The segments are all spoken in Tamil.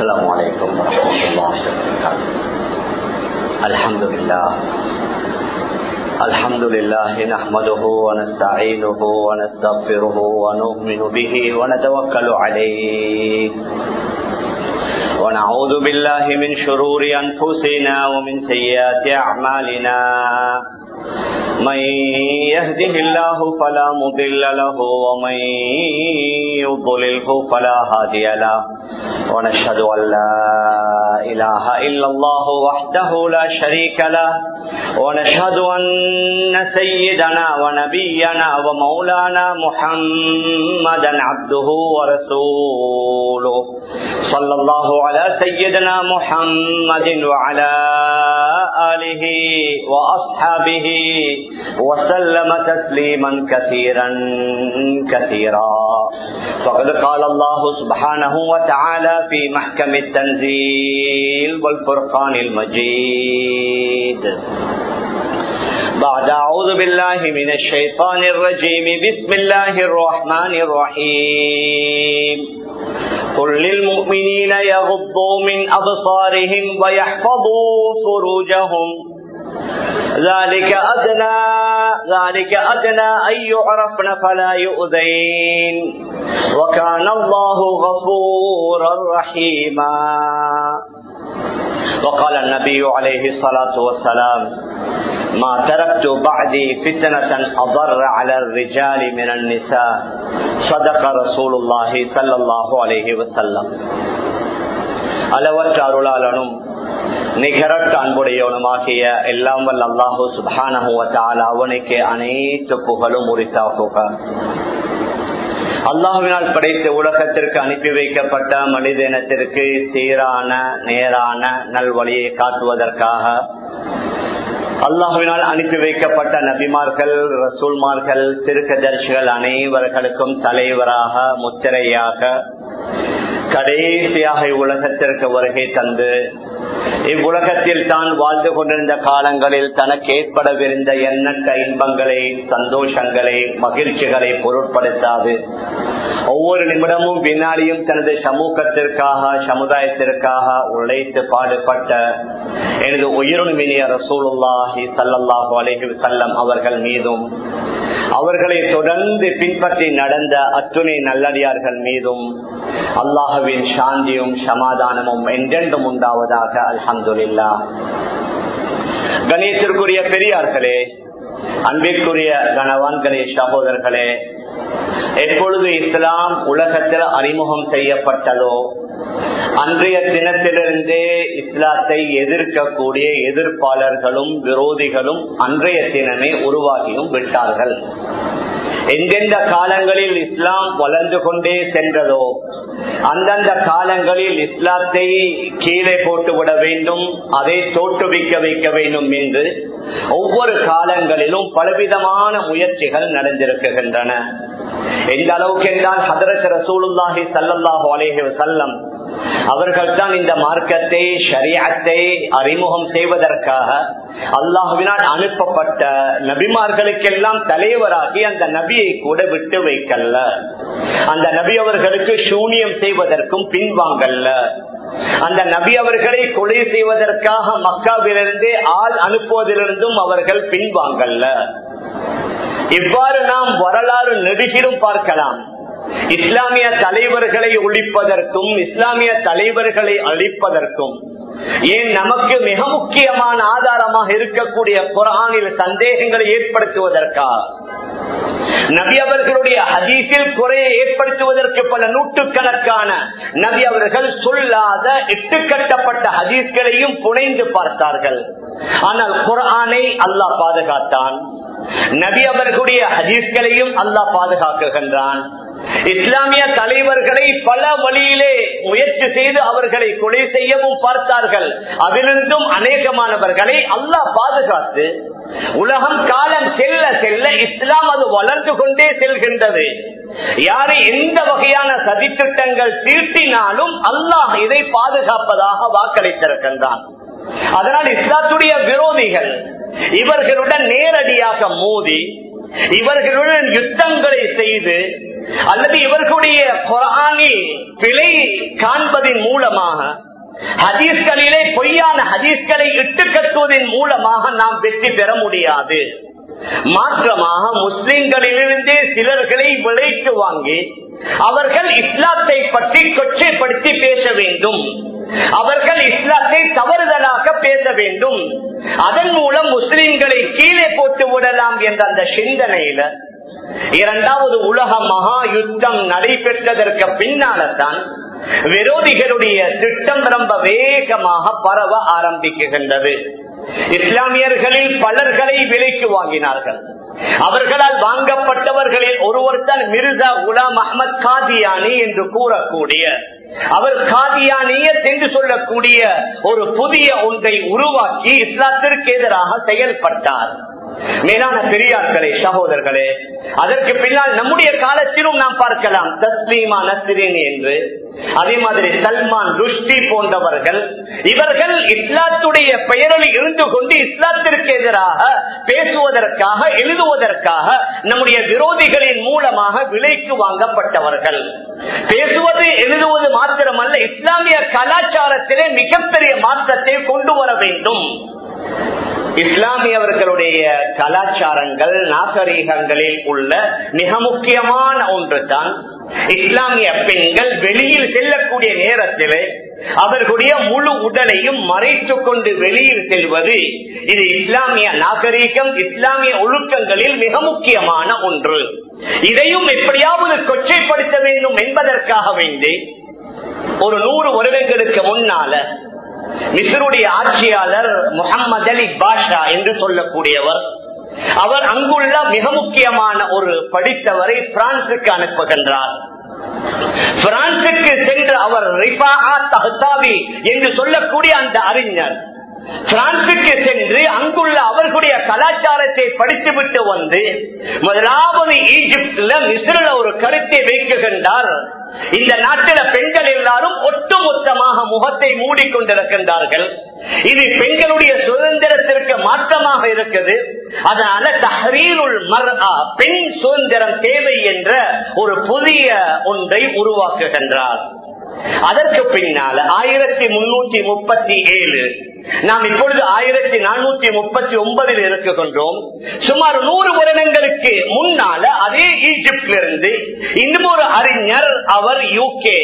السلام عليكم ورحمة الله وبركاته الحمد لله الحمد لله نحمده ونستعينه ونستغفره ونؤمن به ونتوكل عليه ونعوذ بالله من شرور أنفسنا ومن سيئات أعمالنا من يهده الله فلا مضل له ومن يضلله فلا هادي له ونشهد أن لا إله إلا الله وحده لا شريك له ونشهد أن سيدنا ونبينا ومولانا محمدا عبده ورسوله صلى الله على سيدنا محمد وعلى آله وأصحابه وسلم تسليما كثيرا كثيرا فقد قال الله سبحانه وتعالى في محكم التنزيل والفرقان المجيد بعد أعوذ بالله من الشيطان الرجيم بسم الله الرحمن الرحيم قل للمؤمنين يغضوا من أبصارهم ويحفظوا فروجهم ذلك أدنى ذلك أدنى أن يعرفن فلا يؤذين وكان الله غفورا رحيما وقال النبي عليه الصلاة والسلام ما تركت بعدي فتنة أضر على الرجال من النساء صدق رسول الله صلى الله عليه وسلم அளவற்ற அருளாளனும் நிகரற்ற அன்புடையவனுமாகிய எல்லாம் வல்ல அல்லாஹூ சுபானகுவத்தால் அவனுக்கு அனைத்து புகழும் உரித்தாக அல்லாஹுவினால் படைத்த உலகத்திற்கு அனுப்பி வைக்கப்பட்ட மனித இனத்திற்கு சீரான நேரான நல்வழியை காட்டுவதற்காக அல்லாஹுவினால் அனுப்பி வைக்கப்பட்ட நபிமார்கள் ரசூல்மார்கள் திருக்கதர்சிகள் அனைவர்களுக்கும் தலைவராக முத்திரையாக கடைசியாக இவ்வுலகத்திற்கு வருகை தந்து இவ்வுலகத்தில் தான் வாழ்ந்து கொண்டிருந்த காலங்களில் தனக்கு ஏற்படவிருந்த எண்ணற்ற இன்பங்களை சந்தோஷங்களை மகிழ்ச்சிகளை பொருட்படுத்தாது ஒவ்வொரு நிமிடமும் வினாடியும் தனது சமூகத்திற்காக சமுதாயத்திற்காக உழைத்து பாடுபட்ட எனது உயிருமினிய ரசூலுல்லாஹி சல்லாஹூ அலஹி செல்லம் அவர்கள் மீதும் அவர்களை தொடர்ந்து பின்பற்றி நடந்த அத்துணை நல்லடியார்கள் மீதும் அல்லாஹுவின் சாந்தியும் சமாதானமும் என்றென்றும் உண்டாவதாக அல்ஹம்துல்லா கணேசருக்குரிய பெரியார்களே அன்பிற்குரிய கணவான்களே சகோதரர்களே எப்பொழுது இஸ்லாம் உலகத்தில் அறிமுகம் செய்யப்பட்டதோ அன்றைய தினத்திலிருந்தே இஸ்லாத்தை எதிர்க்கக்கூடிய எதிர்ப்பாளர்களும் விரோதிகளும் அன்றைய தினமே உருவாகியும் விட்டார்கள் எந்தெந்த காலங்களில் இஸ்லாம் வளர்ந்து கொண்டே சென்றதோ அந்தந்த காலங்களில் இஸ்லாத்தை கீழே போட்டுவிட வேண்டும் அதை தோற்றுவிக்க வைக்க வேண்டும் என்று ஒவ்வொரு காலங்களிலும் பலவிதமான முயற்சிகள் நடந்திருக்கின்றன எந்த அளவுக்கு என்றால் ஹதரத் ரசூலுல்லாஹி சல்லாஹூ அலேஹி வசல்லம் அவர்கள் தான் இந்த மார்க்கத்தை ஷரியத்தை அறிமுகம் செய்வதற்காக அல்லாஹுவினால் அனுப்பப்பட்ட நபிமார்களுக்கெல்லாம் தலைவராகி அந்த நபியை கூட விட்டு வைக்கல்ல அந்த நபி அவர்களுக்கு சூனியம் செய்வதற்கும் பின்வாங்கல்ல அந்த நபி அவர்களை கொலை செய்வதற்காக மக்காவிலிருந்து ஆள் அனுப்புவதிலிருந்தும் அவர்கள் பின்வாங்கல்ல இவ்வாறு நாம் வரலாறு நெடுகிலும் பார்க்கலாம் இஸ்லாமிய தலைவர்களை ஒழிப்பதற்கும் இஸ்லாமிய தலைவர்களை அழிப்பதற்கும் ஏன் நமக்கு மிக முக்கியமான ஆதாரமாக இருக்கக்கூடிய குரானில் சந்தேகங்களை ஏற்படுத்துவதற்காக நபி அவர்களுடைய ஹதீஸில் குறையை ஏற்படுத்துவதற்கு பல நூற்றுக்கணக்கான நபி அவர்கள் சொல்லாத இட்டு கட்டப்பட்ட ஹதீஸ்களையும் புனைந்து பார்த்தார்கள் ஆனால் குரானை அல்லாஹ் பாதுகாத்தான் நபி அவர்களுடைய ஹதீஸ்களையும் அல்லாஹ் பாதுகாக்குகின்றான் இஸ்லாமிய தலைவர்களை பல வழியிலே முயற்சி செய்து அவர்களை கொலை செய்யவும் பார்த்தார்கள் அதிலிருந்தும் அநேகமானவர்களை அல்லாஹ் பாதுகாத்து உலகம் காலம் செல்ல செல்ல இஸ்லாம் அது வளர்ந்து கொண்டே செல்கின்றது யாரு எந்த வகையான சதித்திட்டங்கள் தீட்டினாலும் அல்லாஹ் இதை பாதுகாப்பதாக வாக்களித்திருக்கின்றான் அதனால் இஸ்லாத்துடைய விரோதிகள் இவர்களுடன் நேரடியாக மோதி இவர்களுடன் யுத்தங்களை செய்து அல்லது இவர்களுடைய குரானில் பிழை காண்பதன் மூலமாக ஹதீஸ்களிலே பொய்யான ஹதீஸ்களை இட்டு கட்டுவதன் மூலமாக நாம் வெற்றி பெற முடியாது மாற்றமாக முஸ்லிம்களிலிருந்தே சிலர்களை விலைக்கு வாங்கி அவர்கள் இஸ்லாத்தை பற்றி கொச்சைப்படுத்தி பேச வேண்டும் அவர்கள் இஸ்லாத்தை தவறுதலாக பேச வேண்டும் அதன் மூலம் முஸ்லிம்களை கீழே போட்டு விடலாம் என்ற அந்த சிந்தனையில இரண்டாவது உலக மகா யுத்தம் நடைபெற்றதற்கு பின்னால்தான் விரோதிகளுடைய திட்டம் ரொம்ப வேகமாக பரவ ஆரம்பிக்குகின்றது இஸ்லாமியர்களில் பலர்களை விலைக்கு வாங்கினார்கள் அவர்களால் வாங்கப்பட்டவர்களில் ஒருவர் தான் மிர்சா குலாம் அஹமத் காதியானி என்று கூறக்கூடிய அவர் காதியானிய என்று சொல்லக்கூடிய ஒரு புதிய ஒன்றை உருவாக்கி இஸ்லாத்திற்கு எதிராக செயல்பட்டார் மேலான பெரியார்களே சகோதரர்களே அதற்கு பின்னால் நம்முடைய காலத்திலும் நாம் பார்க்கலாம் தஸ்லீமா நஸ்ரின் என்று அதே மாதிரி சல்மான் ருஷ்டி போன்றவர்கள் இவர்கள் இஸ்லாத்துடைய பெயரில் இருந்து கொண்டு இஸ்லாத்திற்கு எதிராக பேசுவதற்காக எழுதுவதற்காக நம்முடைய விரோதிகளின் மூலமாக விலைக்கு வாங்கப்பட்டவர்கள் பேசுவது எழுதுவது மாத்திரமல்ல இஸ்லாமிய கலாச்சாரத்திலே மிகப்பெரிய மாற்றத்தை கொண்டு வர வேண்டும் இஸ்லாமியவர்களுடைய கலாச்சாரங்கள் நாகரீகங்களில் உள்ள மிக முக்கியமான ஒன்று தான் இஸ்லாமிய பெண்கள் வெளியில் செல்லக்கூடிய நேரத்தில் அவர்களுடைய முழு உடலையும் மறைத்துக் கொண்டு வெளியில் செல்வது இது இஸ்லாமிய நாகரீகம் இஸ்லாமிய ஒழுக்கங்களில் மிக முக்கியமான ஒன்று இதையும் எப்படியாவது கொச்சைப்படுத்த வேண்டும் என்பதற்காக வேண்டி ஒரு நூறு வருடங்களுக்கு முன்னால மிஸ்ருடைய ஆட்சியாளர் முகமது அலி பாஷா என்று சொல்லக்கூடியவர் அவர் அங்குள்ள மிக முக்கியமான ஒரு படித்தவரை பிரான்சுக்கு அனுப்புகின்றார் பிரான்சுக்கு சென்று அவர் என்று சொல்லக்கூடிய அந்த அறிஞர் பிரான்சுக்கு சென்று அங்குள்ள அவர்களுடைய கலாச்சாரத்தை படித்துவிட்டு வந்து முதலாவது ஈஜிப்ட்ல மிஸ்ரில் ஒரு கருத்தை வைக்குகின்றார் இந்த நாட்டில பெண்கள் எல்லாரும் ஒட்டுமொத்தமாக முகத்தை மூடிக்கொண்டிருக்கின்றார்கள் இது பெண்களுடைய சுதந்திரத்திற்கு மாற்றமாக இருக்குது அதனால தஹரீருள் மர்ஆ பெண் சுதந்திரம் தேவை என்ற ஒரு புதிய ஒன்றை உருவாக்குகின்றார் அதற்கு பின்னால் ஆயிரத்தி முன்னூத்தி முப்பத்தி ஏழு நாம் இப்பொழுது ஆயிரத்தி நானூத்தி முப்பத்தி ஒன்பதில் இருக்குகின்றோம் சுமார் நூறு வருடங்களுக்கு முன்னால அதே ஈஜிப்டிலிருந்து இன்னும் ஒரு அறிஞர் அவர் யூகே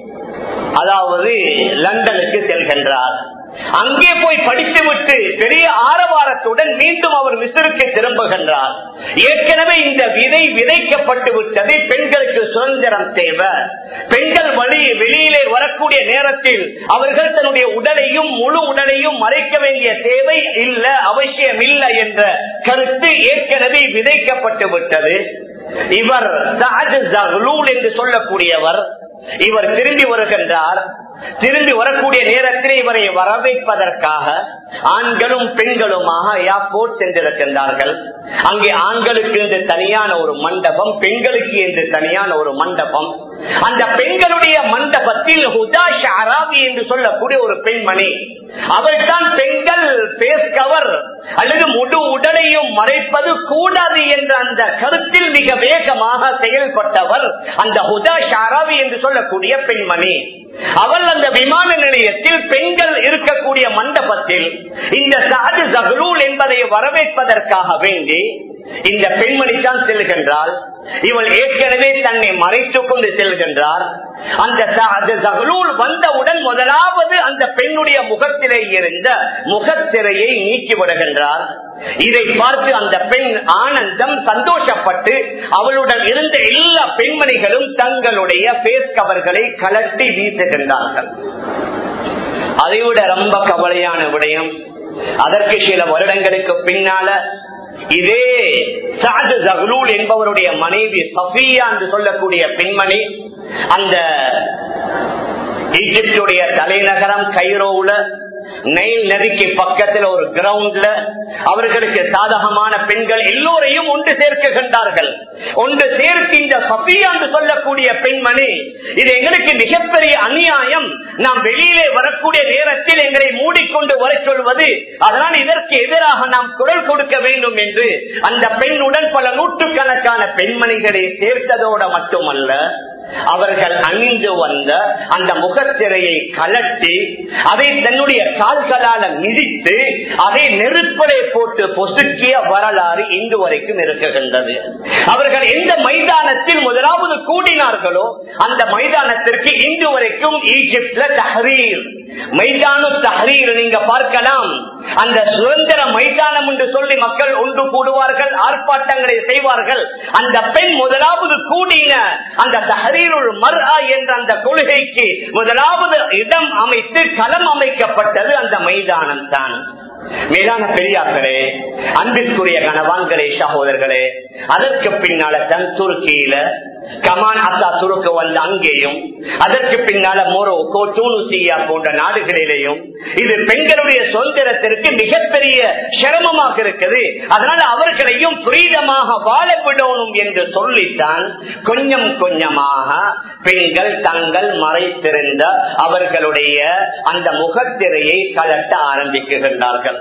அதாவது லண்டனுக்கு செல்கின்றார் அங்கே போய் படித்துவிட்டு பெரிய ஆரவாரத்துடன் மீண்டும் அவர் மிசருக்கு திரும்புகின்றார் ஏற்கனவே இந்த விதை விதைக்கப்பட்டு விட்டது பெண்களுக்கு சுதந்திரம் தேவை பெண்கள் வழி வெளியிலே வரக்கூடிய நேரத்தில் அவர்கள் தன்னுடைய உடலையும் முழு உடலையும் மறைக்க வேண்டிய தேவை இல்ல அவசியம் இல்லை என்ற கருத்து ஏற்கனவே விதைக்கப்பட்டு விட்டது இவர் என்று சொல்லக்கூடியவர் இவர் திரும்பி வருகின்றார் திரும்பி வரக்கூடிய நேரத்தில் இவரை வரவேற்பதற்காக ஆண்களும் பெண்களுமாக ஏர்போர்ட் சென்றிருக்கின்றார்கள் அங்கே ஆண்களுக்கு என்று தனியான ஒரு மண்டபம் பெண்களுக்கு என்று தனியான ஒரு மண்டபம் அந்த பெண்களுடைய மண்டபத்தில் ஹுதா ஷாராவி என்று சொல்லக்கூடிய ஒரு பெண்மணி அவள் தான் பெண்கள் பேஸ் கவர் அல்லது முழு உடலையும் மறைப்பது கூடாது என்ற அந்த கருத்தில் மிக வேகமாக செயல்பட்டவர் அந்த ஹுதா ஷாராவி என்று சொல்லக்கூடிய பெண்மணி அவள் அந்த விமான நிலையத்தில் பெண்கள் இருக்கக்கூடிய மண்டபத்தில் இந்த சாது ஜஹ்லூல் என்பதை வரவேற்பதற்காக வேண்டி இந்த பெண்மணி தான் செல்கின்றாள் இவள் ஏற்கனவே தன்னை மறைத்துக் கொண்டு செல்கின்றார் அந்த ஜஹ்லூல் வந்தவுடன் முதலாவது அந்த பெண்ணுடைய முகத்திலே இருந்த முகத்திரையை நீக்கி விடுகின்றார் இதை பார்த்து அந்த பெண் ஆனந்தம் சந்தோஷப்பட்டு அவளுடன் இருந்த எல்லா பெண்மணிகளும் தங்களுடைய பேஸ் கவர்களை கலட்டி வீசுகின்றார்கள் அதைவிட ரொம்ப கவலையான விடயம் அதற்கு சில வருடங்களுக்கு பின்னால இதே சாது ஜஹ்லூல் என்பவருடைய மனைவி சஃபியா என்று சொல்லக்கூடிய பெண்மணி அந்த ஈஜிப்டுடைய தலைநகரம் கைரோவுல நைல் நதிக்கு பக்கத்தில் ஒரு கிரவுண்ட்ல அவர்களுக்கு சாதகமான பெண்கள் எல்லோரையும் ஒன்று சேர்க்குகின்றார்கள் ஒன்று சேர்த்து இந்த சபியா என்று சொல்லக்கூடிய பெண்மணி இது எங்களுக்கு மிகப்பெரிய அநியாயம் நாம் வெளியிலே வரக்கூடிய நேரத்தில் எங்களை மூடிக்கொண்டு வர சொல்வது அதனால் இதற்கு எதிராக நாம் குரல் கொடுக்க வேண்டும் என்று அந்த பெண்ணுடன் பல நூற்றுக்கணக்கான பெண்மணிகளை சேர்த்ததோட மட்டுமல்ல அவர்கள் அணிந்து வந்த அந்த முகத்திரையை கலட்டி அதை தன்னுடைய கால்களால மிதித்து அதை நெருப்பலை போட்டு பொசுக்கிய வரலாறு இன்று வரைக்கும் இருக்குகின்றது அவர்கள் எந்த மைதானத்தில் முதலாவது கூடினார்களோ அந்த மைதானத்திற்கு இன்று வரைக்கும் ஈஜிப்ட்ல தஹரீர் மைதானு தஹரீர் நீங்க பார்க்கலாம் அந்த சுதந்திர மைதானம் என்று சொல்லி மக்கள் ஒன்று கூடுவார்கள் ஆர்ப்பாட்டங்களை செய்வார்கள் அந்த பெண் முதலாவது கூடின அந்த தஹரீருள் மர்ஆ என்ற அந்த கொள்கைக்கு முதலாவது இடம் அமைத்து களம் அமைக்கப்பட்டது அந்த மைதானம் தான் மேலான பெரியார்களே அன்பிற்குரிய கணவான்களே சகோதரர்களே அதற்கு பின்னால தன் துருக்கியில கமான் அசா துருக்கு வந்த அங்கேயும் அதற்கு பின்னால மொரோக்கோ டூனுசியா போன்ற நாடுகளிலேயும் இது பெண்களுடைய சுதந்திரத்திற்கு மிகப்பெரிய சிரமமாக இருக்குது அதனால அவர்களையும் பிரீதமாக வாழ விடணும் என்று சொல்லித்தான் கொஞ்சம் கொஞ்சமாக பெண்கள் தங்கள் மறைத்திருந்த அவர்களுடைய அந்த முகத்திரையை கலட்ட ஆரம்பிக்குகின்றார்கள்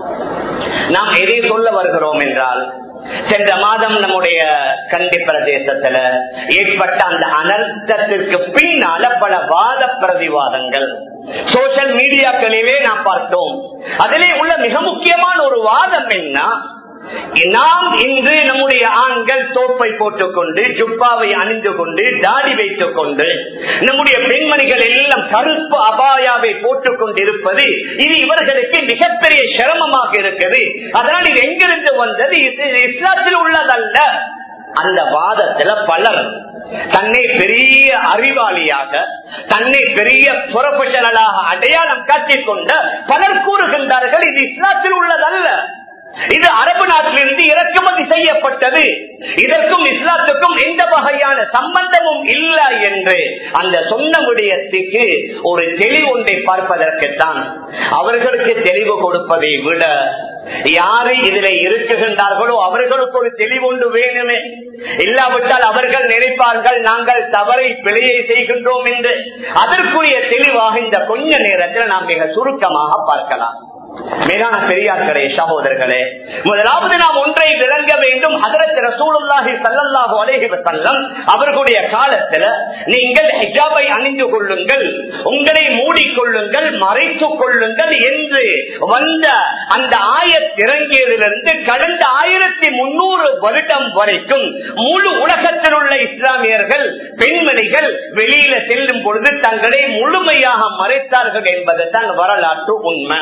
நாம் எதை சொல்ல வருகிறோம் என்றால் சென்ற மாதம் நம்முடைய கண்டி பிரதேசத்துல ஏற்பட்ட அந்த அனர்த்தத்திற்கு பின்னால பல வாத பிரதிவாதங்கள் சோசியல் மீடியாக்களிலே நாம் பார்த்தோம் அதிலே உள்ள மிக முக்கியமான ஒரு வாதம் என்ன நாம் இன்று நம்முடைய ஆண்கள் தோப்பை போட்டுக்கொண்டு ஜுப்பாவை அணிந்து கொண்டு தாடி வைத்துக் கொண்டு நம்முடைய பெண்மணிகள் எல்லாம் கருப்பு அபாயாவை போட்டுக் கொண்டிருப்பது இது இவர்களுக்கு மிகப்பெரிய சிரமமாக இருக்குது அதனால் இது எங்கிருந்து வந்தது இது இஸ்லாத்தில் உள்ளதல்ல அந்த வாதத்துல பலர் தன்னை பெரிய அறிவாளியாக தன்னை பெரிய புரொபஷனலாக அடையாளம் காட்டிக் கொண்ட பலர் கூறுகின்றார்கள் இது இஸ்லாத்தில் உள்ளதல்ல இது அரபு நாட்டிலிருந்து இறக்குமதி செய்யப்பட்டது இதற்கும் இஸ்லாத்துக்கும் எந்த வகையான சம்பந்தமும் இல்லை என்று அந்த சொன்ன விடயத்துக்கு ஒரு தெளிவு ஒன்றை பார்ப்பதற்குத்தான் அவர்களுக்கு தெளிவு கொடுப்பதை விட யாரு இதுல இருக்குகின்றார்களோ அவர்களுக்கு ஒரு தெளிவொன்று வேணுமே இல்லாவிட்டால் அவர்கள் நினைப்பார்கள் நாங்கள் தவறை பிழையை செய்கின்றோம் என்று அதற்குரிய தெளிவாக இந்த கொஞ்ச நேரத்தில் நாம் மிக சுருக்கமாக பார்க்கலாம் மேலான பெரியார்களே சகோதரர்களே முதலாவது நாம் ஒன்றை விளங்க வேண்டும் அதற்கு ரசூலுல்லாஹி சல்லல்லாஹு அலைஹி வஸல்லம் அவர்களுடைய காலத்துல நீங்கள் ஹிஜாபை அணிந்து கொள்ளுங்கள் உங்களை மூடிக்கொள்ளுங்கள் மறைத்துக் கொள்ளுங்கள் என்று வந்த அந்த ஆயத் இறங்கியதிலிருந்து கடந்த ஆயிரத்தி முன்னூறு வருடம் வரைக்கும் முழு உலகத்தில் உள்ள இஸ்லாமியர்கள் பெண்மணிகள் வெளியில செல்லும் பொழுது தங்களை முழுமையாக மறைத்தார்கள் என்பது தான் வரலாற்று உண்மை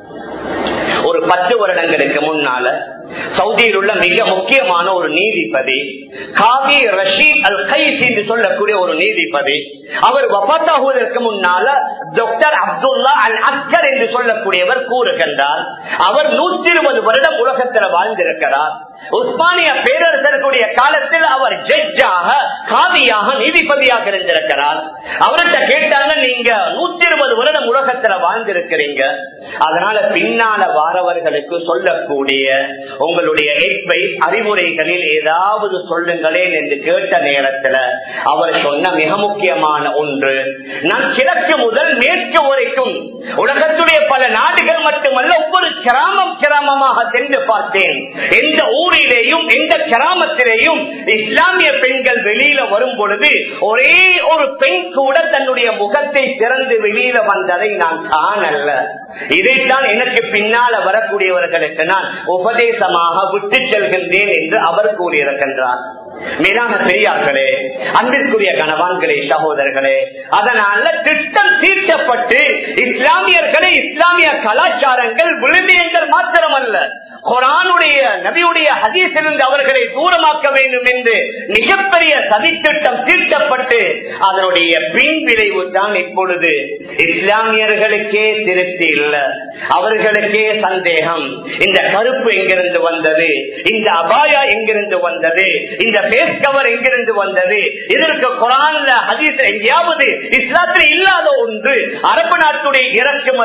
ஒரு பத்து வருடங்களுக்கு முன்னால சவுதியில் உள்ள மிக முக்கியமான ஒரு நீதிபதி காதி ரஷீத் அல் கைஸ் என்று சொல்லக்கூடிய ஒரு நீதிபதி அவர் வபாத்தாகுவதற்கு முன்னால டாக்டர் அப்துல்லா அல் அஸ்கர் என்று சொல்லக்கூடியவர் கூறுகின்றார் அவர் நூற்றி இருபது வருடம் உலகத்தில் வாழ்ந்திருக்கிறார் உஸ்மானிய பேரரசர்களுடைய காலத்தில் அவர் ஜட்ஜாக காதியாக நீதிபதியாக இருந்திருக்கிறார் அவர்கிட்ட கேட்டாங்க நீங்க நூத்தி இருபது வருடம் உலகத்துல வாழ்ந்திருக்கிறீங்க அதனால பின்னால வாரவர்களுக்கு சொல்லக்கூடிய உங்களுடைய அட்வைஸ் அறிவுரைகளில் ஏதாவது சொல்லுங்களேன் என்று கேட்ட நேரத்துல அவர் சொன்ன மிக முக்கியமான ஒன்று நான் கிழக்கு முதல் மேற்கு வரைக்கும் உலகத்துடைய பல நாடுகள் மட்டுமல்ல ஒவ்வொரு கிராமம் கிராமமாக சென்று பார்த்தேன் எந்த ஊரிலேயும் எந்த கிராமத்திலேயும் இஸ்லாமிய பெண்கள் வெளியில வரும் பொழுது ஒரே ஒரு பெண் கூட தன்னுடைய முகத்தை திறந்து வெளியில வந்ததை நான் காணல இதைத்தான் எனக்கு பின்னால வரக்கூடியவர்களுக்கு நான் உபதேசமாக விட்டு செல்கின்றேன் என்று அவர் கூறியிருக்கின்றார் மேலான பெரியார்களே அன்பிற்குரிய கணவான்களே சகோதரர்களே அதனால திட்டம் தீர்க்கப்பட்டு இஸ்லாமியர்களை இஸ்லாமிய கலாச்சாரங்கள் விழுமியங்கள் மாத்திரமல்ல குரானுடைய நபியுடைய ஹதீஸிலிருந்து அவர்களை தூரமாக்க வேண்டும் என்று மிகப்பெரிய சதித்திட்டம் தீர்க்கப்பட்டு அதனுடைய பின் விளைவு தான் இப்பொழுது இஸ்லாமியர்களுக்கே திருப்தி இல்லை அவர்களுக்கே சந்தேகம் இந்த கருப்பு எங்கிருந்து வந்தது இந்த அபாயா எங்கிருந்து வந்தது இந்த பேஸ் கவர் எங்கிருந்து வந்தது இதற்கு குரான்ல ஹதீஸ் எங்கேயாவது இஸ்லாத்தில் இல்லாத ஒன்று அரபு நாட்டுடைய இறக்குமதி என்று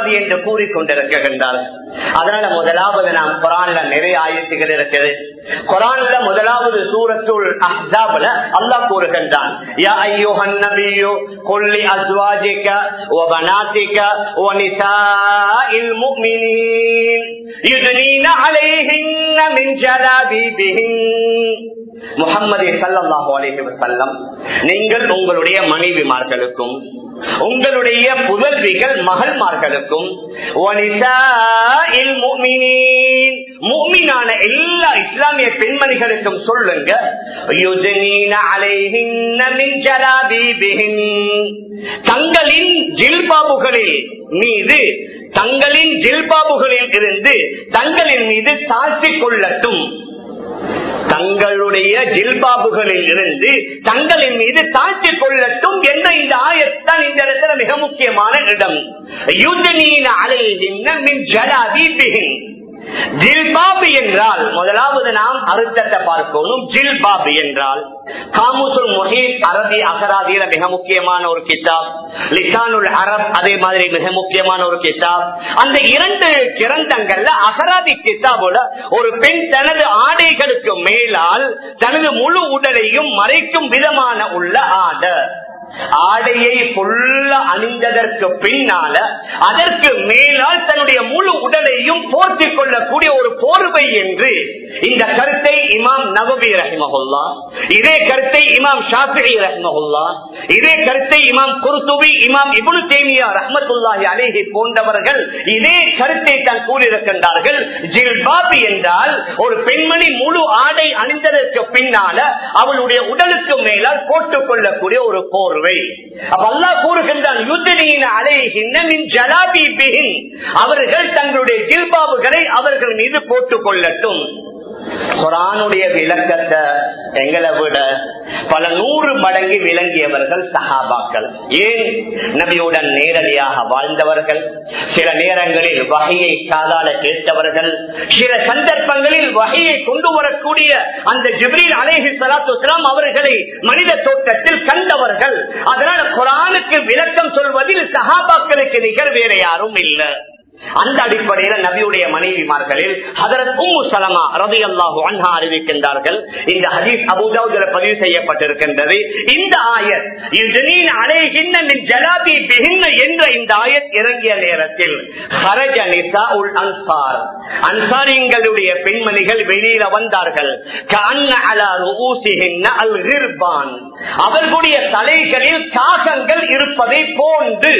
கூறிக்கொண்டிருக்கின்றார் அதனால முதலாவது நாம் குரான்ல நிறைய ஆயத்துகள் இருக்குது குரான்ல முதலாவது சூரத்துள் அஹ்ஸாப்ல அல்லாஹ் கூறுகின்றான் யா அய்யுஹன் நபியு குல் லி அஸ்வாஜிக வ பனாதிக வ நிசாஇல் முஃமினீன் யுத்னீன அலைஹின்ன மின் ஜலாபிபிஹின் முகம்மது சல்லாஹு அலைஹி வஸல்லம் நீங்கள் உங்களுடைய மனைவிமார்களுக்கும் உங்களுடைய புதல்விகள் மகள்மார்களுக்கும் மூமினான எல்லா இஸ்லாமிய பெண்மணிகளுக்கும் சொல்லுங்க தங்களின் ஜில்பாபுகளில் மீது தங்களின் ஜில்பாபுகளில் இருந்து தங்களின் மீது தாழ்த்திக் கொள்ளட்டும் தங்களுடைய ஜில்பாபுகளில் இருந்து தங்களின் மீது தாழ்த்திக் கொள்ளட்டும் என்ற இந்த ஆயத்தான் இந்த இடத்துல மிக முக்கியமான இடம் யுத்தனீன அலைகின்ற மின் ஜலாதீபிகின் ஜில்பாபு என்றால் முதலாவது நாம் அர்த்தத்தை பார்க்கணும் ஜில்பாபு என்றால் காமுசுல் முஹீத் அரபி அகராதியில மிக முக்கியமான ஒரு கிதாப் லிசானுல் அரப் அதே மாதிரி மிக முக்கியமான ஒரு கிதாப் அந்த இரண்டு கிரந்தங்கள்ல அகராதி கிதாபோட ஒரு பெண் தனது ஆடைகளுக்கு மேலால் தனது முழு உடலையும் மறைக்கும் விதமான உள்ள ஆடை ஆடையை புல்ல அணிந்ததற்கு பின்னால அதற்கு மேலால் தன்னுடைய முழு உடலையும் போர்த்திக் கொள்ளக்கூடிய ஒரு போர்வை என்று இந்த கருத்தை இமாம் நவபி ரஹ்மஹுல்லா இதே கருத்தை இமாம் ஷாஃபி ரஹ்மஹுல்லா இதே கருத்தை இமாம் குருத்துவி இமாம் இபுனு தேமியா ரஹ்மத்துல்லாஹி அலேஹி போன்றவர்கள் இதே கருத்தை தான் கூறியிருக்கின்றார்கள் ஜில்பாபி என்றால் ஒரு பெண்மணி முழு ஆடை அணிந்ததற்கு பின்னால அவளுடைய உடலுக்கு மேலால் போட்டுக் கொள்ளக்கூடிய ஒரு போர்வை அல்லாஹ் கூறுகின்றான் அவர்கள் தங்களுடைய ஜில்பாபுகளை அவர்கள் மீது போட்டுக் கொள்ளட்டும் குரானுடைய விளக்கத்தை எங்களை விட பல நூறு மடங்கு விளங்கியவர்கள் சஹாபாக்கள் ஏன் நபியுடன் நேரடியாக வாழ்ந்தவர்கள் சில நேரங்களில் வகையை காதால கேட்டவர்கள் சில சந்தர்ப்பங்களில் வகையை கொண்டு வரக்கூடிய அந்த ஜிப்ரீல் அலேஹி சலாத்து அவர்களை மனித தோட்டத்தில் கண்டவர்கள் அதனால குரானுக்கு விளக்கம் சொல்வதில் சஹாபாக்களுக்கு நிகர் வேற யாரும் இல்லை அந்த அடிப்படையில நபியுடைய மனைவிமார்களில் ஹதரத் உம்மு சலமா ரவி அல்லாஹு அன்ஹா அறிவிக்கின்றார்கள் இந்த ஹதீஸ் அபுதாவுல பதிவு செய்யப்பட்டிருக்கின்றது இந்த ஆயத் ஜலாபி என்ற இந்த ஆயத் இறங்கிய நேரத்தில் ஹரஜ நிசா உல் அன்சார் அன்சாரிங்களுடைய பெண்மணிகள் வெளியில வந்தார்கள் அவர்களுடைய தலைகளில் காகங்கள் இருப்பதை போன்று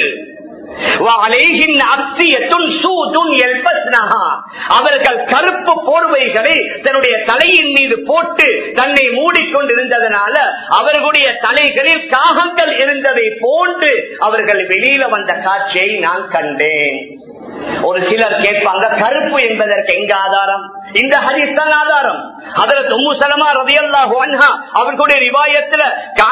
அவர்கள் கருப்பு போர்வைகளை தன்னுடைய தலையின் மீது போட்டு தன்னை மூடிக்கொண்டிருந்ததனால அவர்களுடைய தலைகளில் காகங்கள் இருந்ததை போன்று அவர்கள் வெளியில வந்த காட்சியை நான் கண்டேன் ஒரு சிலர் கேட்பாங்க கருப்பு என்பதற்கு எங்க ஆதாரம் இந்த ஹரிஸ் தான் ஆதாரம் அதுல தொம்மு சலமா ரதியல்லாஹு அன்ஹா அவர்களுடைய ரிவாயத்துல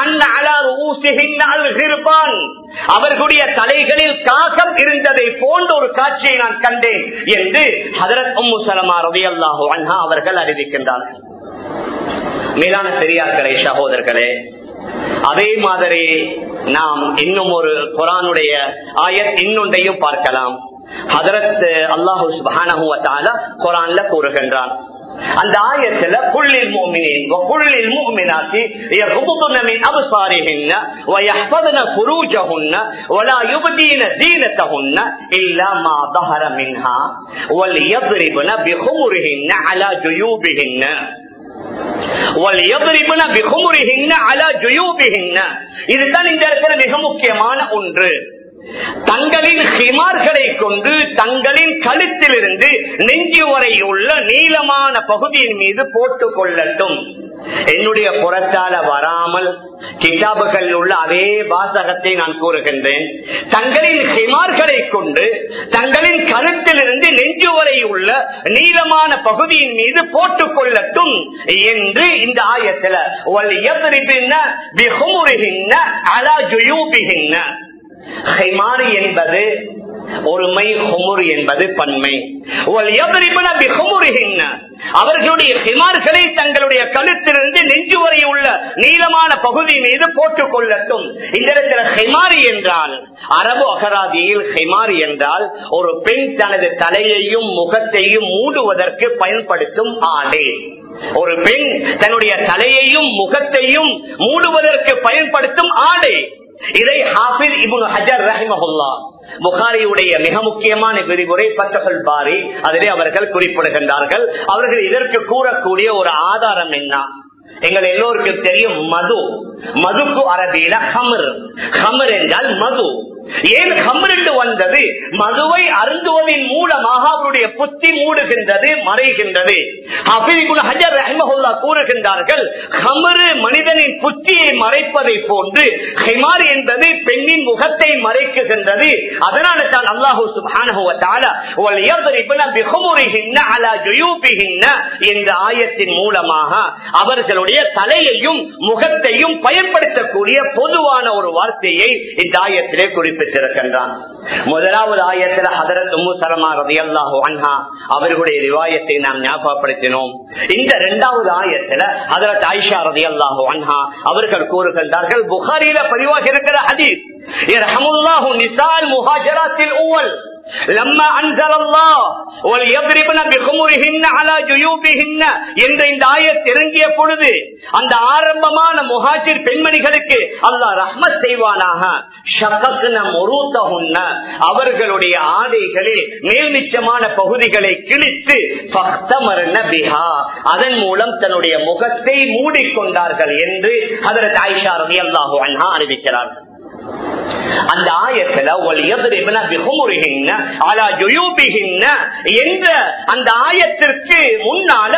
அவர்களுடைய தலைகளில் காகம் இருந்ததை போன்ற ஒரு காட்சியை நான் கண்டேன் என்று ஹதரத் உம்மு சலமா ரதியல்லாஹு அன்ஹா அவர்கள் அறிவிக்கின்றார்கள் மேலான பெரியார்களே சகோதரர்களே அதே மாதிரி நாம் இன்னும் ஒரு குரானுடைய ஆயத் இன்னொன்றையும் பார்க்கலாம் ஹதரத் அல்லாஹு சுபானஹு குரான்ல கூறுகின்றான் அந்த ஆயத்துல புள்ளில் மூமினின் புள்ளில் மூமினாத்தி يغضضن من أبصارهن ويحفظن فروجهن ولا يبدين زينتهن إلا ما ظهر منها وليضربن بخمرهن على جيوبهن இதுதான் இந்த இடத்துல மிக முக்கியமான ஒன்று தங்களின் ஹிமார்களை கொண்டு தங்களின் கழுத்திலிருந்து நெஞ்சு வரை உள்ள நீளமான பகுதியின் மீது போட்டுக் கொள்ளட்டும் என்னுடைய புறத்தால வராமல் கிதாபுகள் உள்ள அதே வாசகத்தை நான் கூறுகின்றேன் தங்களின் ஹிமார்களை கொண்டு தங்களின் கருத்திலிருந்து நெஞ்சு வரை உள்ள நீளமான பகுதியின் மீது போட்டுக் கொள்ளட்டும் என்று இந்த ஆயத்துல ஹைமாறு என்பது ஒருமை ஹுமுர் என்பது பன்மை அவர்களுடைய ஹிமார்களை தங்களுடைய கழுத்திலிருந்து நெஞ்சு வரை உள்ள நீளமான பகுதி மீது போட்டுக் கொள்ளட்டும் இந்த இடத்துல ஹிமாரி என்றால் அரபு அகராதியில் ஹிமாரி என்றால் ஒரு பெண் தனது தலையையும் முகத்தையும் மூடுவதற்கு பயன்படுத்தும் ஆடை ஒரு பெண் தன்னுடைய தலையையும் முகத்தையும் மூடுவதற்கு பயன்படுத்தும் ஆடை இதை ஹாபில் இபுன் ஹஜர் ரஹிமஹுல்லா புகாரியுடைய மிக முக்கியமான விரிவுரை பத்தகல் பாரி அதிலே அவர்கள் குறிப்பிடுகின்றார்கள் அவர்கள் இதற்கு கூறக்கூடிய ஒரு ஆதாரம் என்ன எங்கள் எல்லோருக்கும் தெரியும் மது மதுக்கு அரபியில ஹமர் ஹமர் என்றால் மது ஏன் ஹம்ரெண்டு வந்தது மதுவை அருந்துவதன் மூலமாக அவருடைய புத்தி மூடுகின்றது மறைகின்றது ஹஜர் ரஹ்மஹுல்லா கூறுகின்றார்கள் ஹமரு மனிதனின் புத்தியை மறைப்பதை போன்று ஹிமார் என்பது பெண்ணின் முகத்தை மறைக்குகின்றது அதனால தான் அல்லாஹூ என்ற ஆயத்தின் மூலமாக அவர்களுடைய தலையையும் முகத்தையும் பயன்படுத்தக்கூடிய பொதுவான ஒரு வார்த்தையை இந்த ஆயத்திலே குறிப்பிட்டிருக்கின்றான் முதலாவது ஆயத்தில் ஹதரத் உம்மு சலமா ரதி அல்லாஹு அன்ஹா அவர்களுடைய ரிவாயத்தை நாம் ஞாபகப்படுத்தினோம் இந்த இரண்டாவது ஆயத்தில் ஹதரத் ஆயிஷா ரதி அல்லாஹு அன்ஹா அவர்கள் கூறுகின்றார்கள் புகாரியில பதிவாக இருக்கிற ஹதீஸ் يرحمالله نساء المهاجرات الأول لما انزل الله وليضربن بخمرهن على جيوبهن என்ற இந்த ஆயத் இறங்கிய பொழுது அந்த ஆரம்பமான முஹாஜிர் பெண்மணிகளுக்கு அல்லாஹ் ரஹ்மத் செய்வானாக அவர்களுடைய ஆடைகளில் மேல்மிச்சமான பகுதிகளை கிழித்து அதன் மூலம் தன்னுடைய முகத்தை மூடிக்கொண்டார்கள் என்று அதற்கு ஆயிஷா ரவி அல்லாஹு அன்ஹா அறிவிக்கிறார்கள் அந்த ஆயத்துல என்ற அந்த ஆயத்திற்கு முன்னால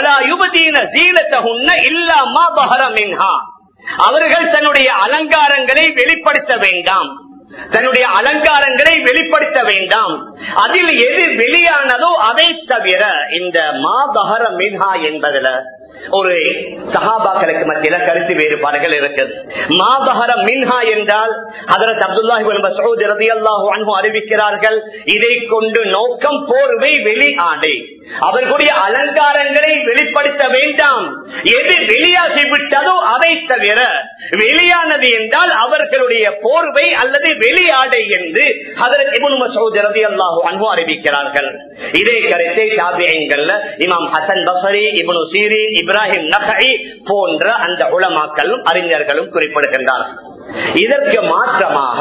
அவர்கள் தன்னுடைய அலங்காரங்களை வெளிப்படுத்த வேண்டாம் தன்னுடைய அலங்காரங்களை வெளிப்படுத்த வேண்டாம் அதில் எது வெளியானதோ அதை தவிர இந்த மாபகர மின்ஹா என்பதுல ஒரு சஹாபாக்களுக்கு மத்தியில கருத்து வேறுபாடுகள் இருக்குது மாபகர மின்ஹா என்றால் அதரத் அப்துல்லாஹி அல்லாஹு அறிவிக்கிறார்கள் இதை கொண்டு நோக்கம் போர்வை வெளி ஆடை அவர்களுடைய அலங்காரங்களை வெளிப்படுத்த வேண்டாம் எது வெளியாகி விட்டதோ அதை தவிர வெளியானது என்றால் அவர்களுடைய போர்வை அல்லது வெளியாடை என்று அதற்கு இபுன் மசூத் ரதி அல்லாஹு அன்பு அறிவிக்கிறார்கள் இதே கருத்தை தாபியங்கள்ல இமாம் ஹசன் பசரி இபுனு சீரி இப்ராஹிம் நகை போன்ற அந்த உளமாக்களும் அறிஞர்களும் குறிப்பிடுகின்றார்கள் இதற்கு மாற்றமாக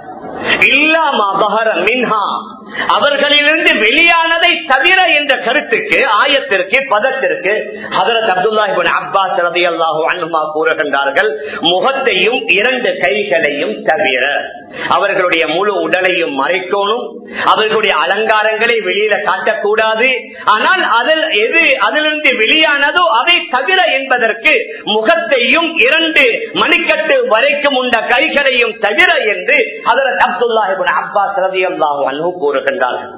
மின்ஹா அவர்களிலிருந்து வெளியானதை தவிர என்ற கருத்துக்கு ஆயத்திற்கு பதத்திற்கு ஹதரத் அப்துல்லாஹிபின் அப்பாஸ் ரதி அல்லாஹூ அன்மா கூறுகின்றார்கள் முகத்தையும் இரண்டு கைகளையும் தவிர அவர்களுடைய முழு உடலையும் மறைக்கணும் அவர்களுடைய அலங்காரங்களை வெளியில காட்டக்கூடாது ஆனால் அதில் எது அதிலிருந்து வெளியானதோ அதை தவிர என்பதற்கு முகத்தையும் இரண்டு மணிக்கட்டு வரைக்கும் உண்ட கைகளையும் தவிர என்று அதற்கு அப்துல்லாஹிபின் அப்பாஸ் ரதி அல்லாஹூ அன்பு கூறுகின்றார்கள்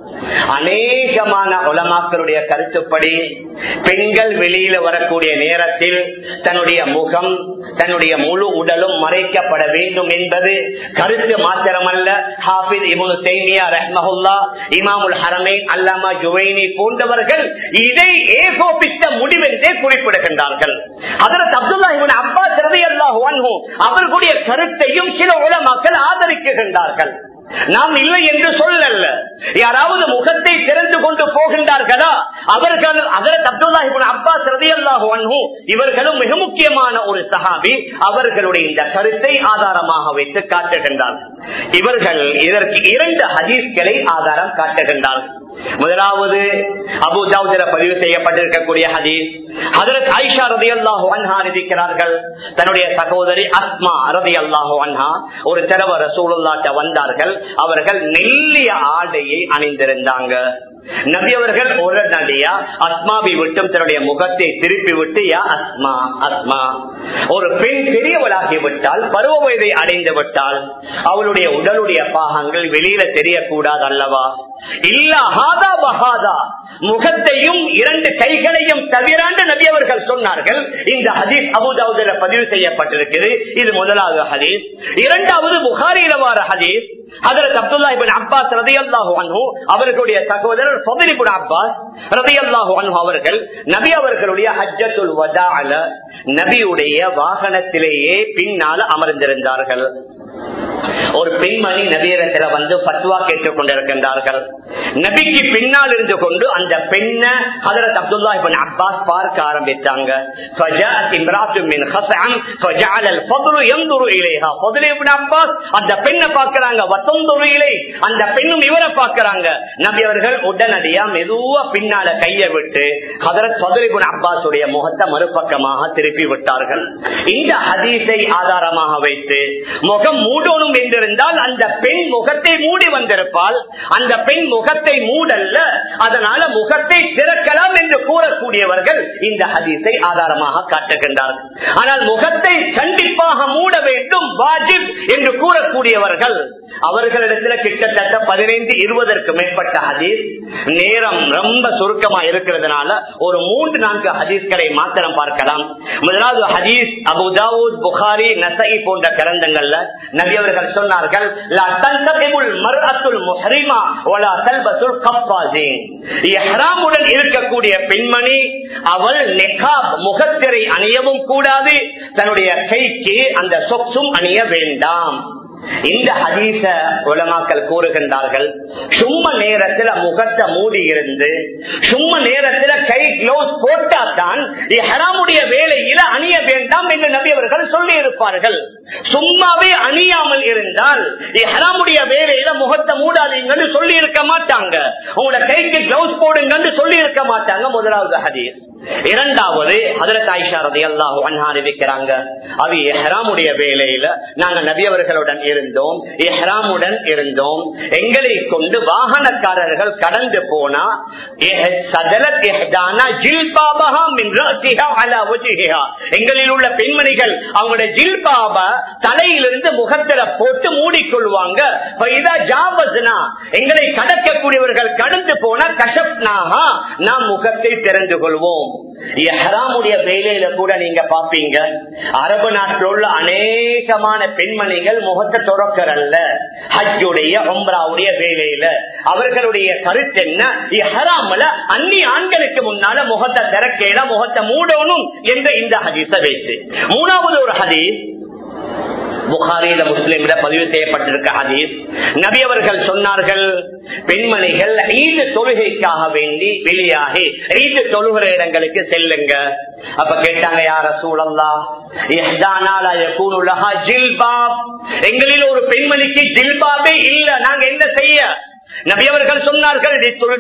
அநேகமான உலமாக்களுடைய கருத்துப்படி பெண்கள் வெளியில வரக்கூடிய நேரத்தில் தன்னுடைய முகம் தன்னுடைய முழு உடலும் மறைக்கப்பட வேண்டும் என்பது கருத்து மாத்திரமல்ல ஹாபித் இபுனு சைமியா ரஹ்மஹுல்லா இமாமுல் ஹரமை அல்லாமா ஜுவைனி போன்றவர்கள் இதை ஏகோபித்த முடிவென்றே குறிப்பிடுகின்றார்கள் அதற்கு அப்துல்லா இவன் அப்பா திரதை அல்லாஹ் அவர்களுடைய கருத்தையும் சில உலமாக்கள் ஆதரிக்குகின்றார்கள் நாம் இல்லை என்று சொல்லல்ல யாராவது முகத்தை திறந்து கொண்டு போகின்றார்களா அவர்கள் அதற்கு அப்துல்லாஹிபின் அப்பாஸ் ரதியல்லாஹு அன்ஹு இவர்களும் மிக முக்கியமான ஒரு சஹாபி அவர்களுடைய இந்த கருத்தை ஆதாரமாக வைத்து காட்டுகின்றார்கள் இவர்கள் இதற்கு இரண்டு ஹதீஸ்களை ஆதாரம் காட்டுகின்றார்கள் முதலாவது அபு ஜாவுதில பதிவு செய்யப்பட்டிருக்கக்கூடிய ஹதீஸ் அதற்கு ஐஷா ரதி அல்லாஹு அன்ஹா இருக்கிறார்கள் தன்னுடைய சகோதரி அஸ்மா ரதி அல்லாஹு அன்ஹா ஒரு தடவை ரசூலுல்லாட்ட வந்தார்கள் அவர்கள் மெல்லிய ஆடையை அணிந்திருந்தாங்க நபி அவர்கள் ஒரு நடியா அஸ்மாவை விட்டும் தன்னுடைய முகத்தை திருப்பி விட்டு யா அஸ்மா அஸ்மா ஒரு பெண் பெரியவளாகி விட்டால் பருவ வயதை அடைந்து விட்டால் அவளுடைய உடலுடைய பாகங்கள் வெளியில தெரியக்கூடாது அல்லவா இல்ல ஹாதா பஹாதா முகத்தையும் இரண்டு கைகளையும் தவிராண்டு நபி அவர்கள் சொன்னார்கள் இந்த ஹதீஸ் அபுதாவுதில் பதிவு செய்யப்பட்டிருக்கிறது இது முதலாவது ஹதீஸ் இரண்டாவது புகாரில வார ஹதீஸ் அதற்கு அப்துல்லா இபின் அப்பாஸ் ரதியல்லாஹு அன்ஹு அவர்களுடைய சகோதரர் ஃபதில் இப்னு அப்பாஸ் ரதியல்லாஹு அன்ஹு அவர்கள் நபி அவர்களுடைய ஹஜ்ஜத்துல் வதாஅல நபியுடைய வாகனத்திலேயே பின்னால் அமர்ந்திருந்தார்கள் ஒரு பெண்மணி நபீரத்துல வந்து பத்வா கேட்டுக் கொண்டிருக்கின்றார்கள் நபிக்கு பின்னால் இருந்து கொண்டு அந்த பெண்ண ஹதரத் அப்துல்லா இபின் அப்பாஸ் பார்க்க ஆரம்பித்தாங்க فجاءت امرأة من خثعم فجعل الفضل ينظر إليها فضل ابن عباس அந்த பெண்ணை பார்க்கறாங்க வத்தந்துரு இலை அந்த பெண்ணும் இவரை பார்க்கறாங்க நபி அவர்கள் உடனடியா மெதுவா பின்னால கையை விட்டு ஹதரத் ஃபதுல் இப்னு அப்பாஸுடைய முகத்தை மறுபக்கமாக திருப்பி விட்டார்கள் இந்த ஹதீஸை ஆதாரமாக வைத்து முகம் மூடணும் என்றிருந்தால் அந்த பெண் முகத்தை மூடி வந்திருப்பால் அந்த பெண் முகத்தை மூடல்ல அதனால முகத்தை திறக்கலாம் என்று கூறக்கூடியவர்கள் இந்த ஹதீஸை ஆதாரமாக காட்டுகின்றார்கள் ஆனால் முகத்தை கண்டிப்பாக மூட வேண்டும் வாஜிப் என்று கூறக்கூடியவர்கள் அவர்களிடத்தில் கிட்டத்தட்ட பதினைந்து இருபதற்கு மேற்பட்ட ஹதீஸ் நேரம் ரொம்ப சுருக்கமா இருக்கிறதுனால ஒரு மூன்று நான்கு ஹதீஸ்களை மாத்திரம் பார்க்கலாம் முதலாவது ஹதீஸ் அபுதாவூத் புகாரி நசை போன்ற கிரந்தங்கள்ல நபி அவர்கள் சொன்னார்கள் "லா தன்தகிபுல் மர்அத்துல் முஹ்ரிமா வலா தல்பசுல் கஃபாஸீன்." இஹ்ராமுடன் இருக்கக்கூடிய பெண்மணி அவள் நிகாப் முகத்திரை அணியவும் கூடாது தன்னுடைய கைக்கு அந்த சொக்ஸும் அணிய வேண்டாம் இந்த ஹதீச உலமாக்கள் கூறுகின்றார்கள் சும்மா நேரத்துல முகத்தை மூடி இருந்து சும்மா நேரத்துல கை கிளவுஸ் போட்டா தான் ஹராமுடைய வேலையில அணிய வேண்டாம் என்று நபி அவர்கள் சொல்லி இருப்பார்கள் சும்மாவே அணியாமல் இருந்தால் ஹராமுடைய வேலையில முகத்தை மூடாதீங்கன்னு சொல்லி இருக்க மாட்டாங்க உங்களோட கைக்கு கிளவுஸ் போடுங்கன்னு சொல்லி இருக்க மாட்டாங்க முதலாவது ஹதீஸ் இரண்டாவது ஹதரத் ஆயிஷா ரதி அல்லாஹ் அறிவிக்கிறாங்க அது எஹ்ராமுடைய வேலையில நாங்க நபியவர்களுடன் இருந்தோம் எஹ்ராமுடன் இருந்தோம் எங்களை கொண்டு வாகனக்காரர்கள் கடந்து போனா சதலத் எஹ்தானா ஜில்பாபஹா மின் ரஅசிஹா அலா வஜ்ஹிஹா எங்களில் உள்ள பெண்மணிகள் அவங்களுடைய ஜில்பாப தலையிலிருந்து முகத்தில போட்டு மூடிக்கொள்வாங்க ஃபைதா ஜாவஸ்னா எங்களை கடக்கக்கூடியவர்கள் கடந்து போனா கஷப்னாஹா நாம் முகத்தை திறந்து கொள்வோம் எஹ்ராமுடைய வேலையில கூட நீங்க பாப்பீங்க அரபு நாட்டில் உள்ள அநேகமான பெண்மணிகள் முகத்தை துறக்கறல்ல ஹஜ்ஜுடைய ஒம்பராவுடைய வேலையில அவர்களுடைய கருத்து என்ன எஹ்ராம்ல அந்நி ஆண்களுக்கு முன்னால முகத்தை திறக்கையில முகத்தை மூடணும் என்ற இந்த ஹதீஸ வைத்து மூணாவது ஒரு ஹதீஸ் புகாரியில முஸ்லிம்ல பதிவு செய்யப்பட்டிருக்க ஹதீஸ் நபி அவர்கள் சொன்னார்கள் பெண்மணிகள் ஈது தொழுகைக்காக வேண்டி வெளியாகி ஈது தொழுகிற இடங்களுக்கு செல்லுங்க அப்ப கேட்டாங்க யார சூழல்லா எங்களில் ஒரு பெண்மணிக்கு ஜில்பாபே இல்ல நாங்க என்ன செய்ய நபியவர்கள் சொன்னார்கள்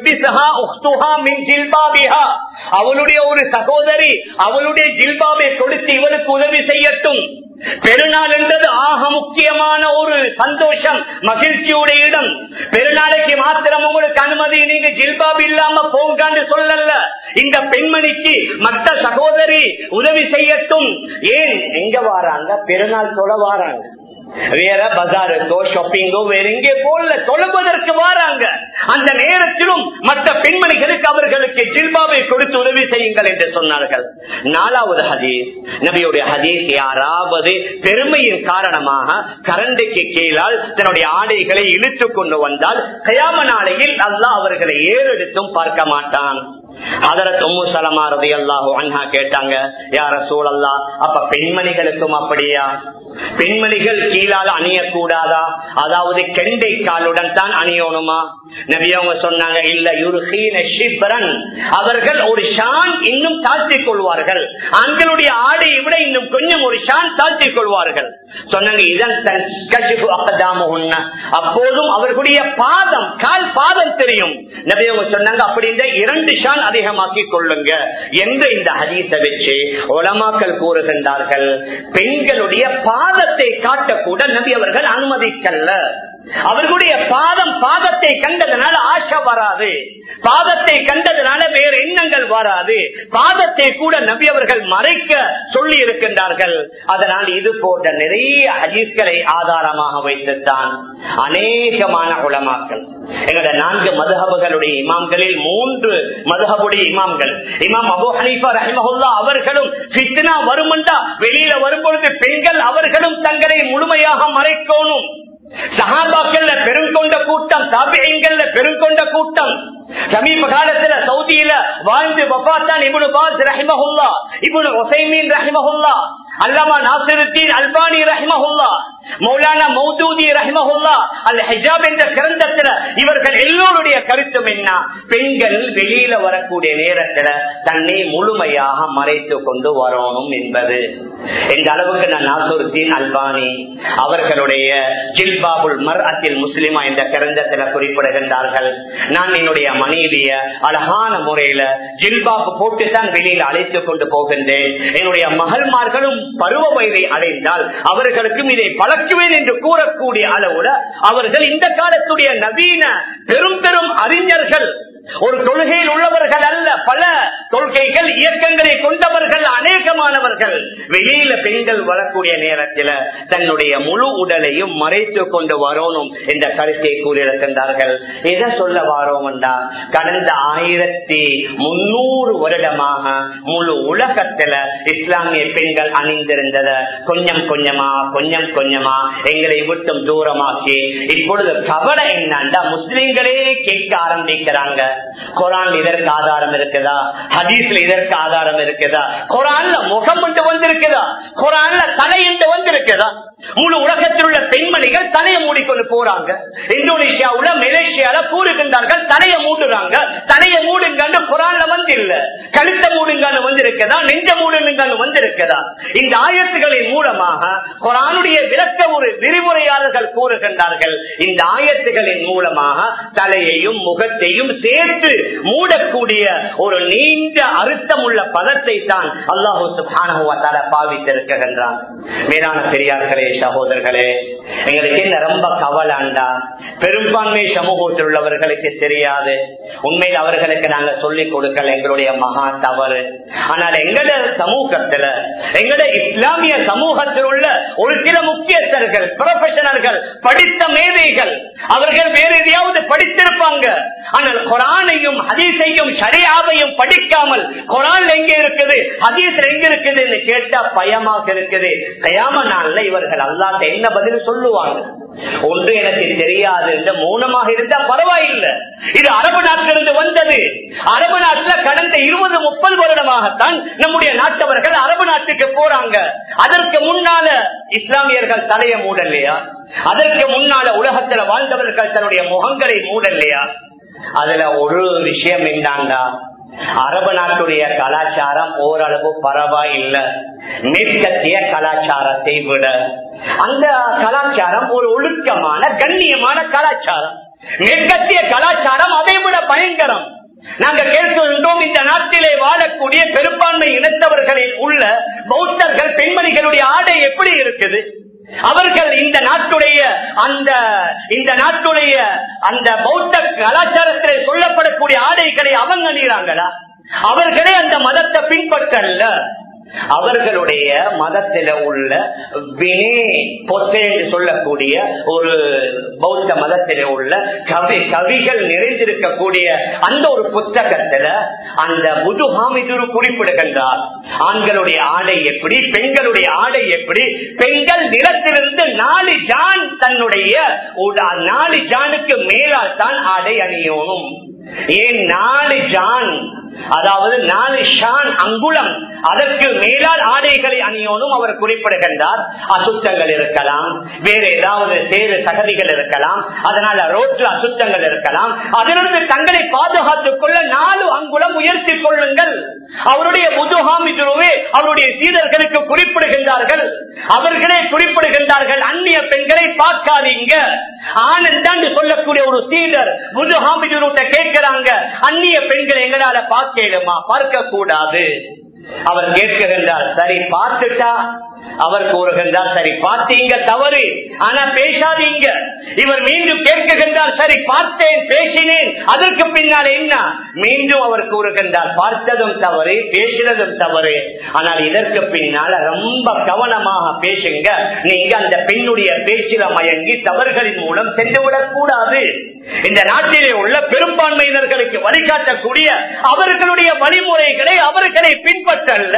அவளுடைய ஒரு சகோதரி அவளுடைய ஜில்பாபை கொடுத்து இவளுக்கு உதவி செய்யட்டும் பெருநாள் என்றது ஆக முக்கியமான ஒரு சந்தோஷம் மகிழ்ச்சியுடைய இடம் பெருநாளைக்கு மாத்திரம் உங்களுக்கு அனுமதி நீங்க ஜில்பாப் இல்லாம போங்கான்னு சொல்லல இந்த பெண்மணிக்கு மற்ற சகோதரி உதவி செய்யட்டும் ஏன் எங்க வாராங்க பெருநாள் தொலை வாராங்க வேற பஜாருக்கோ ஷாப்பிங்கோ வேற எங்கே போல தொழுவதற்கு வாராங்க அந்த நேரத்திலும் மற்ற பெண்மணிகளுக்கு அவர்களுக்கு ஜில்பாவை கொடுத்து உதவி செய்யுங்கள் என்று சொன்னார்கள் நாலாவது ஹதீஸ் நபியுடைய ஹதீஸ் யாராவது பெருமையின் காரணமாக கரண்டைக்கு கீழால் தன்னுடைய ஆடைகளை இழுத்து கொண்டு வந்தால் கயாம நாளையில் அல்லாஹ் அவர்களை ஏறெடுத்தும் பார்க்க மாட்டான் அதரத் உம்மு சலமா ரதி அல்லாஹு அன்ஹா கேட்டாங்க யார சூழல்லா அப்ப பெண்மணிகளுக்கும் அப்படியா பெண்மணிகள் கீழால அணியக்கூடாதா அதாவது கெண்டை காலுடன் தான் அணியணுமா நபியவங்க சொன்னாங்க இல்ல யுருஹீன ஷிப்ரன் அவர்கள் ஒரு ஷான் இன்னும் தாழ்த்திக் கொள்வார்கள் ஆண்களுடைய ஆடையை விட இன்னும் கொஞ்சம் ஒரு ஷான் தாழ்த்திக் கொள்வார்கள் சொன்னாங்க இதன் தன் கஷிபு அப்பதாம உண்ண அப்போதும் அவர்களுடைய பாதம் கால் பாதம் தெரியும் நபியவங்க சொன்னாங்க அப்படி இந்த இரண்டு ஷான் அதிகமாக்கி கொள்ளுங்க என்று இந்த ஹதீச வச்சு உலமாக்கள் கூறுகின்றார்கள் பெண்களுடைய பாதத்தை காட்டக்கூட நபி அவர்கள் அனுமதிக்கல்ல அவர்களுடைய பாதம் பாதத்தை கண்டதுனால ஆசை வராது பாதத்தை கண்டதுனால வேற எண்ணங்கள் வராது பாதத்தை கூட நபி அவர்கள் மறைக்க சொல்லி இருக்கின்றார்கள் அதனால் இது போன்ற நிறைய ஹதீஸ்களை ஆதாரமாக வைத்துத்தான் அநேகமான உலமாக்கள் எங்களுடைய நான்கு மதுஹபுகளுடைய இமாம்களில் மூன்று மதுஹபுடைய இமாம்கள் இமாம் அபு ஹனீஃபா ரஹிமஹுல்லா அவர்களும் பித்னா வருமெண்டா வெளியில வரும்பொழுது பெண்கள் அவர்களும் தங்களை முழுமையாக மறைக்கணும் சஹாபாக்கள்ல பெருங்கொண்ட கூட்டம் தாபியங்கள்ல பெருங்கொண்ட கூட்டம் சமீப காலத்துல சவுதியில வாழ்ந்து வபாத்தான் இபுனு பாஸ் ரஹிமஹுல்லா இபுனு ஒசைமீன் ரஹிமஹுல்லா அல்லாமா நாசிருத்தீன் அல்பானி ரஹிமஹுல்லா மௌலானா மௌதூதி ரஹிமஹுல்லா அல் ஹிஜாப் என்ற கிரந்தத்துல இவர்கள் எல்லோருடைய கருத்தும் என்ன பெண்கள் வெளியில வரக்கூடிய நேரத்துல தன்னை முழுமையாக மறைத்து கொண்டு வரணும் என்பது எந்த அளவுக்கு நான் நாசுருத்தீன் அல்பானி அவர்களுடைய ஜில்பாபுல் மர் அத்தில் முஸ்லிமா என்ற கிரந்தத்துல குறிப்பிடுகின்றார்கள் நான் என்னுடைய மனைவிய அழகான முறையில ஜில்பாபு போட்டுத்தான் வெளியில அழைத்து கொண்டு போகின்றேன் என்னுடைய மகள்மார்களும் பருவ வயதை அடைந்தால் அவர்களுக்கும் இதை பழக்குவேன் என்று கூறக்கூடிய அளவுல அவர்கள் இந்த காலத்துடைய நவீன பெரும் பெரும் அறிஞர்கள் ஒரு தொழுகையில் உள்ளவர்கள் அல்ல பல கொள்கைகள் இயக்கங்களை கொண்டவர்கள் அநேகமானவர்கள் வெளியில பெண்கள் வரக்கூடிய நேரத்தில் தன்னுடைய முழு உடலையும் மறைத்து கொண்டு வரணும் என்ற கருத்தை கூறியிருக்கின்றார்கள் எதை சொல்ல வாரோம்டா கடந்த ஆயிரத்தி முன்னூறு வருடமாக முழு உலகத்துல இஸ்லாமிய பெண்கள் அணிந்திருந்தத கொஞ்சம் கொஞ்சமா கொஞ்சம் கொஞ்சமா எங்களை விட்டும் தூரமாக்கி இப்பொழுது கவலை என்னண்டா முஸ்லிம்களே கேட்க ஆரம்பிக்கிறாங்க குரான் இதற்கு ஆதாரம் இருக்குதா ஹதீஸ்ல இதற்கு ஆதாரம் இருக்குதா குரான்ல முகம் என்று வந்திருக்குதா குரான்ல தலை என்று வந்திருக்குதா முழு உலகத்தில் உள்ள பெண்மணிகள் தலையை மூடிக்கொண்டு போறாங்க இந்தோனேஷியாவுல மலேசியால கூறுகின்றார்கள் தலையை மூடுறாங்க தலையை மூடுங்கன்னு குரான்ல வந்து இல்ல கழுத்த மூடுங்கன்னு வந்திருக்கதா நெஞ்ச மூடுங்கன்னு வந்திருக்கதா இந்த ஆயத்துகளின் மூலமாக குரானுடைய விளக்க ஒரு விரிவுரையாளர்கள் கூறுகின்றார்கள் இந்த ஆயத்துகளின் மூலமாக தலையையும் முகத்தையும் சேர்த்து மூடக்கூடிய ஒரு நீண்ட அர்த்தம் உள்ள பதத்தை தான் அல்லாஹூ சுபானுவத்தால பாவித்திருக்கின்றான் மேலான பெரியார்களே சகோதரர்களே எங்களுக்கு என்ன ரொம்ப கவலாண்டா பெரும்பான்மை சமூகத்தில் உள்ளவர்களுக்கு தெரியாது உண்மையில் அவர்களுக்கு நாங்க சொல்லிக் கொடுக்கல எங்களுடைய மகா தவறு ஆனால் எங்கட சமூகத்துல எங்கட இஸ்லாமிய சமூகத்தில் உள்ள ஒரு சில முக்கியஸ்தர்கள் ப்ரொஃபஷனல்கள் படித்த மேதைகள் அவர்கள் வேற எதையாவது படித்திருப்பாங்க ஆனால் குரானையும் ஹதீஸையும் சரியாவையும் படிக்காமல் குரான் எங்க இருக்குது ஹதீஸ் எங்க இருக்குதுன்னு கேட்டா பயமாக இருக்குது கயாம நாள்ல இவர்கள் அல்லாட்ட என்ன பதில் சொல்லுவாங்க ஒன்று எனக்கு தெரியாது இந்த மௌனமாக இருந்தா பரவாயில்லை இது அரபு நாட்டிலிருந்து வந்தது அரபு நாட்டுல கடந்த இருபது முப்பது வருடமாகத்தான் நம்முடைய நாட்டவர்கள் அரபு நாட்டுக்கு போறாங்க அதற்கு முன்னால இஸ்லாமியர்கள் தலையை மூடலையா அதற்கு முன்னால உலகத்துல வாழ்ந்தவர்கள் தன்னுடைய முகங்களை மூடலையா அதுல ஒரு விஷயம் என்னண்டா அரபு நாட்டுடைய கலாச்சாரம் ஓரளவு பரவாயில்லை மேற்கத்திய கலாச்சாரத்தை விட அந்த கலாச்சாரம் ஒரு ஒழுக்கமான கண்ணியமான கலாச்சாரம் மேற்கத்திய கலாச்சாரம் அதை விட பயங்கரம் நாங்க கேட்கின்றோம் இந்த நாட்டிலே வாழக்கூடிய பெரும்பான்மை இனத்தவர்களில் உள்ள பௌத்தர்கள் பெண்மணிகளுடைய ஆடை எப்படி இருக்குது அவர்கள் இந்த நாட்டுடைய அந்த இந்த நாட்டுடைய அந்த பௌத்த கலாச்சாரத்திலே சொல்லப்படக்கூடிய ஆடைகளை அவங்க அணிகிறாங்களா அவர்களே அந்த மதத்தை பின்பற்றல்ல அவர்களுடைய மதத்தில உள்ள என்று சொல்லக்கூடிய ஒரு பௌத்த மதத்தில உள்ள கவி கவிகள் நிறைந்திருக்கக்கூடிய அந்த ஒரு புத்தகத்துல அந்த புதுஹாமிதுரு குறிப்பிடுகின்றார் ஆண்களுடைய ஆடை எப்படி பெண்களுடைய ஆடை எப்படி பெண்கள் நிலத்திலிருந்து நாலு ஜான் தன்னுடைய நாலு ஜானுக்கு மேலால் தான் ஆடை அணியணும் ஏன் நாலு ஜான் அதாவது நாலு ஷான் அங்குலம் அதற்கு மேலால் ஆடைகளை அணியோனும் அவர் குறிப்பிடுகின்றார் அசுத்தங்கள் இருக்கலாம் வேற ஏதாவது சேறு தகதிகள் இருக்கலாம் அதனால ரோட்டு அசுத்தங்கள் இருக்கலாம் அதிலிருந்து தங்களை பாதுகாத்துக் கொள்ள நாலு அங்குலம் உயர்த்தி கொள்ளுங்கள் அவருடைய முதுகாமிதுருவே அவருடைய சீடர்களுக்கு குறிப்பிடுகின்றார்கள் அவர்களே குறிப்பிடுகின்றார்கள் அந்நிய பெண்களை பார்க்காதீங்க ஆனந்தான் சொல்லக்கூடிய ஒரு சீடர் முதுகாமிதுருட்ட கேட்கிறாங்க அந்நிய பெண்களை எங்களால பார்க்கலுமா பார்க்க கூடாது அவர் கேட்கின்றார் சரி பார்த்துட்டா அவர் கூறுகின்றார் சரி பார்த்தீங்க தவறு ஆனா பேசாதீங்க இவர் மீண்டும் கேட்குகின்றார் சரி பார்த்தேன் பேசினேன் அதற்கு பின்னால் என்ன மீண்டும் அவர் கூறுகின்றார் பார்த்ததும் தவறு பேசினதும் தவறு ஆனால் இதற்கு பின்னால் ரொம்ப கவனமாக பேசுங்க நீங்க அந்த பெண்ணுடைய பேச்சில மயங்கி தவறுகளின் மூலம் சென்றுவிடக் கூடாது இந்த நாட்டிலே உள்ள பெரும்பான்மையினர்களுக்கு வழிகாட்டக்கூடிய அவர்களுடைய வழிமுறைகளை அவர்களை பின்பற்றல்ல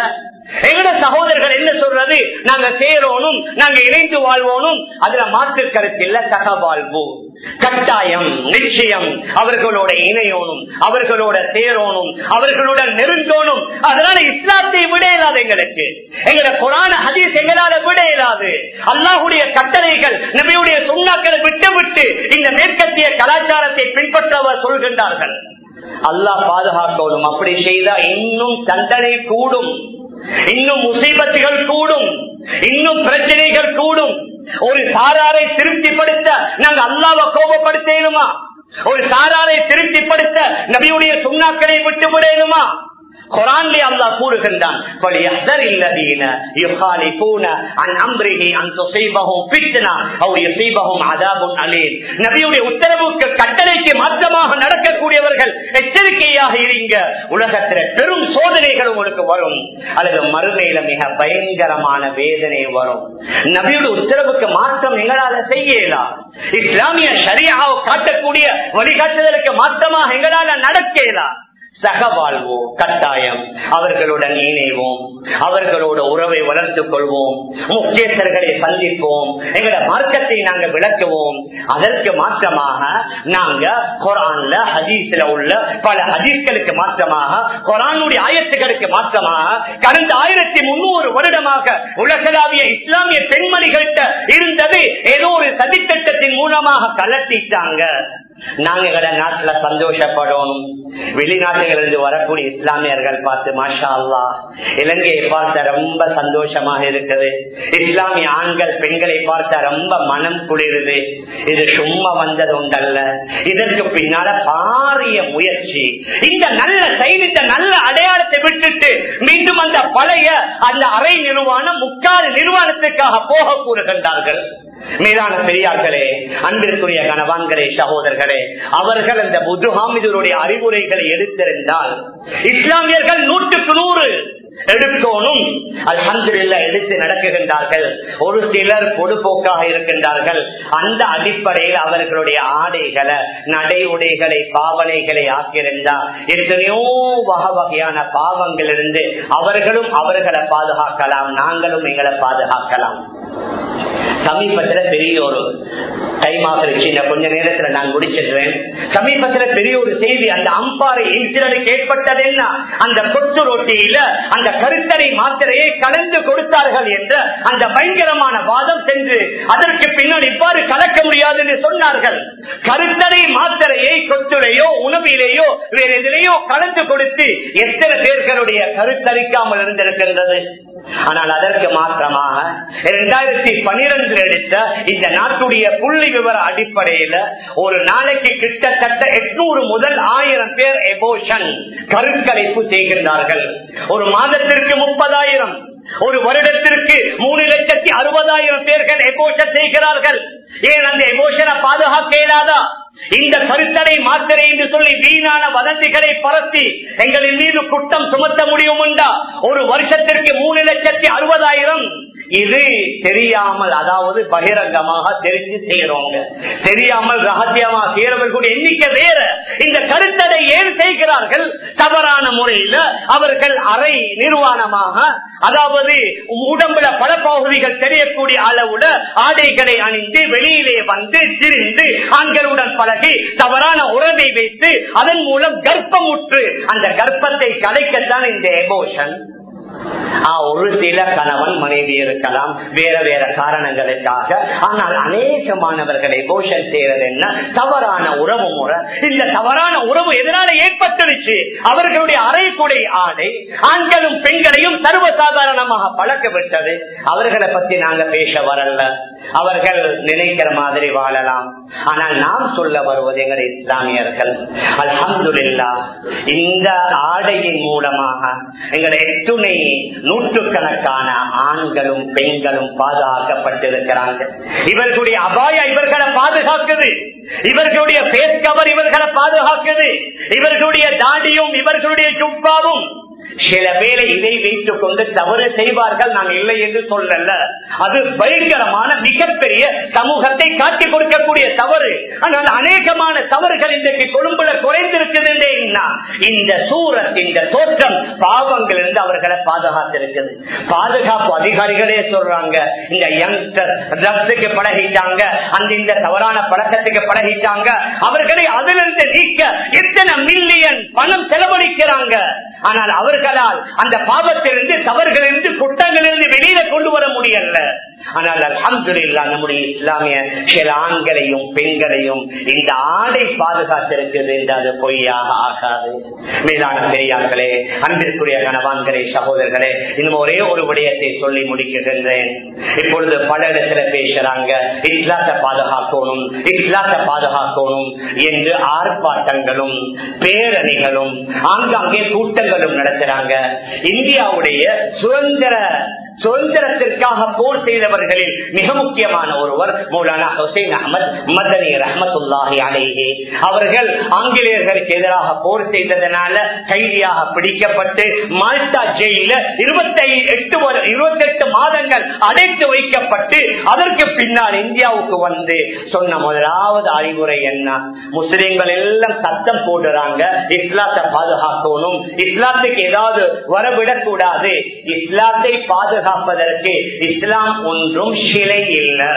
எங்கட சகோதரர்கள் என்ன சொல்றது நாங்க சேரோனும் நாங்க இணைந்து வாழ்வோனும் அதுல மாற்று கருத்தில் சகவாழ்வு கட்டாயம் நிச்சயம் அவர்களோட இணையோனும் அவர்களோட சேரோனும் அவர்களோட நெருங்கோனும் அதனால இஸ்லாத்தை விட இயலாது எங்களுக்கு எங்களை குரான ஹதீஸ் எங்களால விட இயலாது அல்லாஹுடைய கட்டளைகள் நபியுடைய சுண்ணாக்களை விட்டு விட்டு இந்த மேற்கத்திய கலாச்சாரத்தை பின்பற்றவர் சொல்கின்றார்கள் அல்லாஹ் பாதுகாக்கணும் அப்படி செய்தா இன்னும் தண்டனை கூடும் இன்னும் முசீபத்துகள் கூடும் இன்னும் பிரச்சனைகள் கூடும் ஒரு சாராரை திருப்திப்படுத்த நாங்க அல்லாவை கோபப்படுத்தேனுமா ஒரு சாராரை திருப்திப்படுத்த நபியுடைய சுண்ணாக்களை விட்டு விடணுமா குரான்லே அல்லாஹ் கூறுகின்றான் فَلْيَحْذَرِ الَّذِينَ يُخَالِفُونَ عَنْ أَمْرِهِ أَنْ تُصِيبَهُمْ فِتْنَةٌ أَوْ يُصِيبَهُمْ عَذَابٌ أَلِيمٌ நபியுடைய உத்தரவுக்கு கட்டளைக்கு மாற்றமாக நடக்கக்கூடியவர்கள் எச்சரிக்கையாக இருங்க உலகத்துல பெரும் சோதனைகள் உங்களுக்கு வரும் அல்லது மறுமையில மிக பயங்கரமான வேதனை வரும் நபியுடைய உத்தரவுக்கு மாற்றம் எங்களால செய்யலாம் இஸ்லாமிய சரியாக காட்டக்கூடிய வழிகாட்டுதலுக்கு மாற்றமாக எங்களால நடக்கலாம் சகவாழ்வோ கட்டாயம் அவர்களுடன் இணைவோம் அவர்களோட உறவை வளர்த்துக் கொள்வோம் முக்கியஸ்தர்களை சந்திப்போம் எங்களோட மார்க்கத்தை நாங்கள் விளக்குவோம் அதற்கு மாற்றமாக நாங்க குரான்ல ஹதீஸ்ல உள்ள பல ஹதீஸ்களுக்கு மாற்றமாக குரானுடைய ஆயத்துகளுக்கு மாற்றமாக கடந்த ஆயிரத்தி முன்னூறு வருடமாக உலகளாவிய இஸ்லாமிய பெண்மணிகள்கிட்ட இருந்தது ஏதோ ஒரு சதித்திட்டத்தின் மூலமாக கலட்டிட்டாங்க நாங்க எங்களோட நாட்டுல சந்தோஷப்படணும் வெளிநாட்டுகளிலிருந்து வரக்கூடிய இஸ்லாமியர்கள் பார்த்து மாஷா அல்லா இலங்கையை பார்த்த ரொம்ப சந்தோஷமாக இருக்குது இஸ்லாமிய ஆண்கள் பெண்களை பார்த்த ரொம்ப மனம் குளிருது இது சும்மா வந்தது உண்டல்ல இதற்கு பின்னால பாரிய முயற்சி இந்த நல்ல செயல் இந்த நல்ல அடையாளத்தை விட்டுட்டு மீண்டும் அந்த பழைய அந்த அரை நிர்வாணம் முக்கால் நிர்வாணத்துக்காக போக கூறுகின்றார்கள் மேலான பெரியார்களே அன்பிற்குரிய கணவான்களே சகோதரர்களே அவர்கள் அந்த புதுஹாமிதருடைய அறிவுரைகளை எடுத்திருந்தால் இஸ்லாமியர்கள் நூற்றுக்கு நூறு எடுக்கணும் அல்ஹம்துலில்லா எடுத்து நடக்குகின்றார்கள் ஒரு சிலர் பொதுப்போக்காக இருக்கின்றார்கள் அந்த அடிப்படையில் அவர்களுடைய ஆடைகளை நடை உடைகளை பாவனைகளை ஆக்கியிருந்தா எத்தனையோ வகை வகையான பாவங்கள் இருந்து அவர்களும் அவர்களை பாதுகாக்கலாம் நாங்களும் எங்களை பாதுகாக்கலாம் சமீபத்துல பெரிய ஒரு டைம் ஆகிருச்சு கொஞ்ச நேரத்துல நான் முடிச்சிடுறேன் சமீபத்துல பெரிய ஒரு செய்தி அந்த அம்பாறை இன்சிடென்ட் ஏற்பட்டது என்ன அந்த கொத்து ரொட்டியில அந்த கருத்தரை மாத்திரையை கலந்து கொடுத்தார்கள் என்ற அந்த பயங்கரமான வாதம் சென்று அதற்கு பின்னால் இவ்வாறு கலக்க முடியாது என்று சொன்னார்கள் கருத்தரை மாத்திரையை கொத்துலையோ உணவிலேயோ வேற எதிலேயோ கலந்து கொடுத்து எத்தனை பேர்களுடைய கருத்தரிக்காமல் இருந்திருக்கின்றது ஆனால் அதற்கு மாற்றமாக இரண்டாயிரத்தி பனிரெண்டில் எடுத்த இந்த நாட்டுடைய புள்ளி விவர அடிப்படையில ஒரு நாளைக்கு கிட்டத்தட்ட எட்நூறு முதல் ஆயிரம் பேர் எபோஷன் கருக்கலைப்பு செய்கின்றார்கள் ஒரு மாதத்திற்கு முப்பதாயிரம் ஒரு வருடத்திற்கு மூணு லட்சத்தி அறுபதாயிரம் பேர்கள் எபோஷன் செய்கிறார்கள் ஏன் அந்த எமோஷனை பாதுகாக்க இயலாதா இந்த கருத்தடை மாத்திரை என்று சொல்லி வீணான வதந்திகளை பரத்தி எங்களின் மீது குற்றம் சுமத்த முடியும் உண்டா ஒரு வருஷத்திற்கு மூணு லட்சத்தி அறுபதாயிரம் இது தெரியாமல் அதாவது பகிரங்கமாக தெரிஞ்சு செய்யறவங்க தெரியாமல் ரகசியமா செய்யறவர்களுடைய எண்ணிக்கை வேற இந்த கருத்தடை ஏன் செய்கிறார்கள் தவறான முறையில் அவர்கள் அறை நிர்வாணமாக அதாவது உடம்புல பல பகுதிகள் தெரியக்கூடிய அளவுல ஆடைகளை அணிந்து வெளியிலே வந்து திரிந்து ஆண்களுடன் பழகி தவறான உறவை வைத்து அதன் மூலம் கர்ப்பமுற்று அந்த கர்ப்பத்தை கலைக்கத்தான் இந்த எமோஷன் ஒரு சில கணவன் மனைவி இருக்கலாம் வேற வேற காரணங்களுக்காக ஆனால் அநேகமானவர்களை போஷன் செய்வது என்ன தவறான உறவு முறை இந்த தவறான உறவு எதனால ஏற்பட்டுருச்சு அவர்களுடைய அரைக்குடை ஆடை ஆண்களும் பெண்களையும் சர்வசாதாரணமாக பழக்க விட்டது அவர்களை பத்தி நாங்க பேச வரல அவர்கள் நினைக்கிற மாதிரி வாழலாம் ஆனால் நாம் சொல்ல வருவது எங்கள் இஸ்லாமியர்கள் அல்ஹம்துல்லா இந்த ஆடையின் மூலமாக எங்களை எத்துணை நூற்றுக்கணக்கான ஆண்களும் பெண்களும் பாதுகாக்கப்பட்டிருக்கிறாங்க இவர்களுடைய அபாய இவர்களை பாதுகாக்குது இவர்களுடைய பேஸ் கவர் இவர்களை பாதுகாக்குது இவர்களுடைய தாடியும் இவர்களுடைய சுப்பாவும் சில பேரை இதை வைத்துக் கொண்டு தவறு செய்வார்கள் நான் இல்லை என்று சொல்லல அது பயங்கரமான மிகப்பெரிய சமூகத்தை காட்டிக் கொடுக்கக்கூடிய தவறு ஆனால் அநேகமான தவறுகள் இன்றைக்கு கொழும்புல குறைந்திருக்குது என்ன இந்த சூரத் இந்த தோற்றம் பாவங்கள் இருந்து அவர்களை பாதுகாத்திருக்குது பாதுகாப்பு அதிகாரிகளே சொல்றாங்க இந்த யங்ஸ்டர் ட்ரக்ஸுக்கு பழகிட்டாங்க அந்த இந்த தவறான பழக்கத்துக்கு பழகிட்டாங்க அவர்களை அதிலிருந்து நீக்க எத்தனை மில்லியன் பணம் செலவழிக்கிறாங்க ஆனால் அவர்களால் அந்த பாவத்திலிருந்து தவறுகளிலிருந்து குற்றங்களிலிருந்து வெளியில கொண்டு வர முடியல ஆனால் அல்ஹம்துலில்லா நம்முடைய இஸ்லாமிய சில ஆண்களையும் பெண்களையும் இந்த ஆடை பாதுகாத்திருக்குது என்று அது பொய்யாக ஆகாது மேலான பெரியார்களே அன்பிற்குரிய கணவான்களே சகோதரர்களே இன்னும் ஒரே ஒரு விடயத்தை சொல்லி முடிக்கின்றேன் இப்பொழுது பல இடத்துல பேசுறாங்க இஸ்லாத்தை பாதுகாக்கணும் இஸ்லாத்தை பாதுகாக்கணும் என்று ஆர்ப்பாட்டங்களும் பேரணிகளும் ஆங்காங்கே கூட்டங்களும் நடத்துறாங்க இந்தியாவுடைய சுதந்திர சுதந்திரத்திற்காக போர் செய்தவர்களில் மிக முக்கியமான ஒருவர் மௌலானா ஹுசைன் அகமது மதனி ரஹமத்துல்லாஹி அலேஹே அவர்கள் ஆங்கிலேயர்களுக்கு எதிராக போர் செய்ததனால கைதியாக பிடிக்கப்பட்டு மால்டா ஜெயில இருபத்தி எட்டு இருபத்தி எட்டு மாதங்கள் அடைத்து வைக்கப்பட்டு அதற்கு பின்னால் இந்தியாவுக்கு வந்து சொன்ன முதலாவது அறிவுரை என்ன முஸ்லிம்கள் எல்லாம் சத்தம் போடுறாங்க இஸ்லாத்தை பாதுகாக்கணும் இஸ்லாத்துக்கு ஏதாவது வரவிடக்கூடாது இஸ்லாத்தை பாதுகாப்பதற்கு இஸ்லாம் ஒன்றும் சிலை இல்லை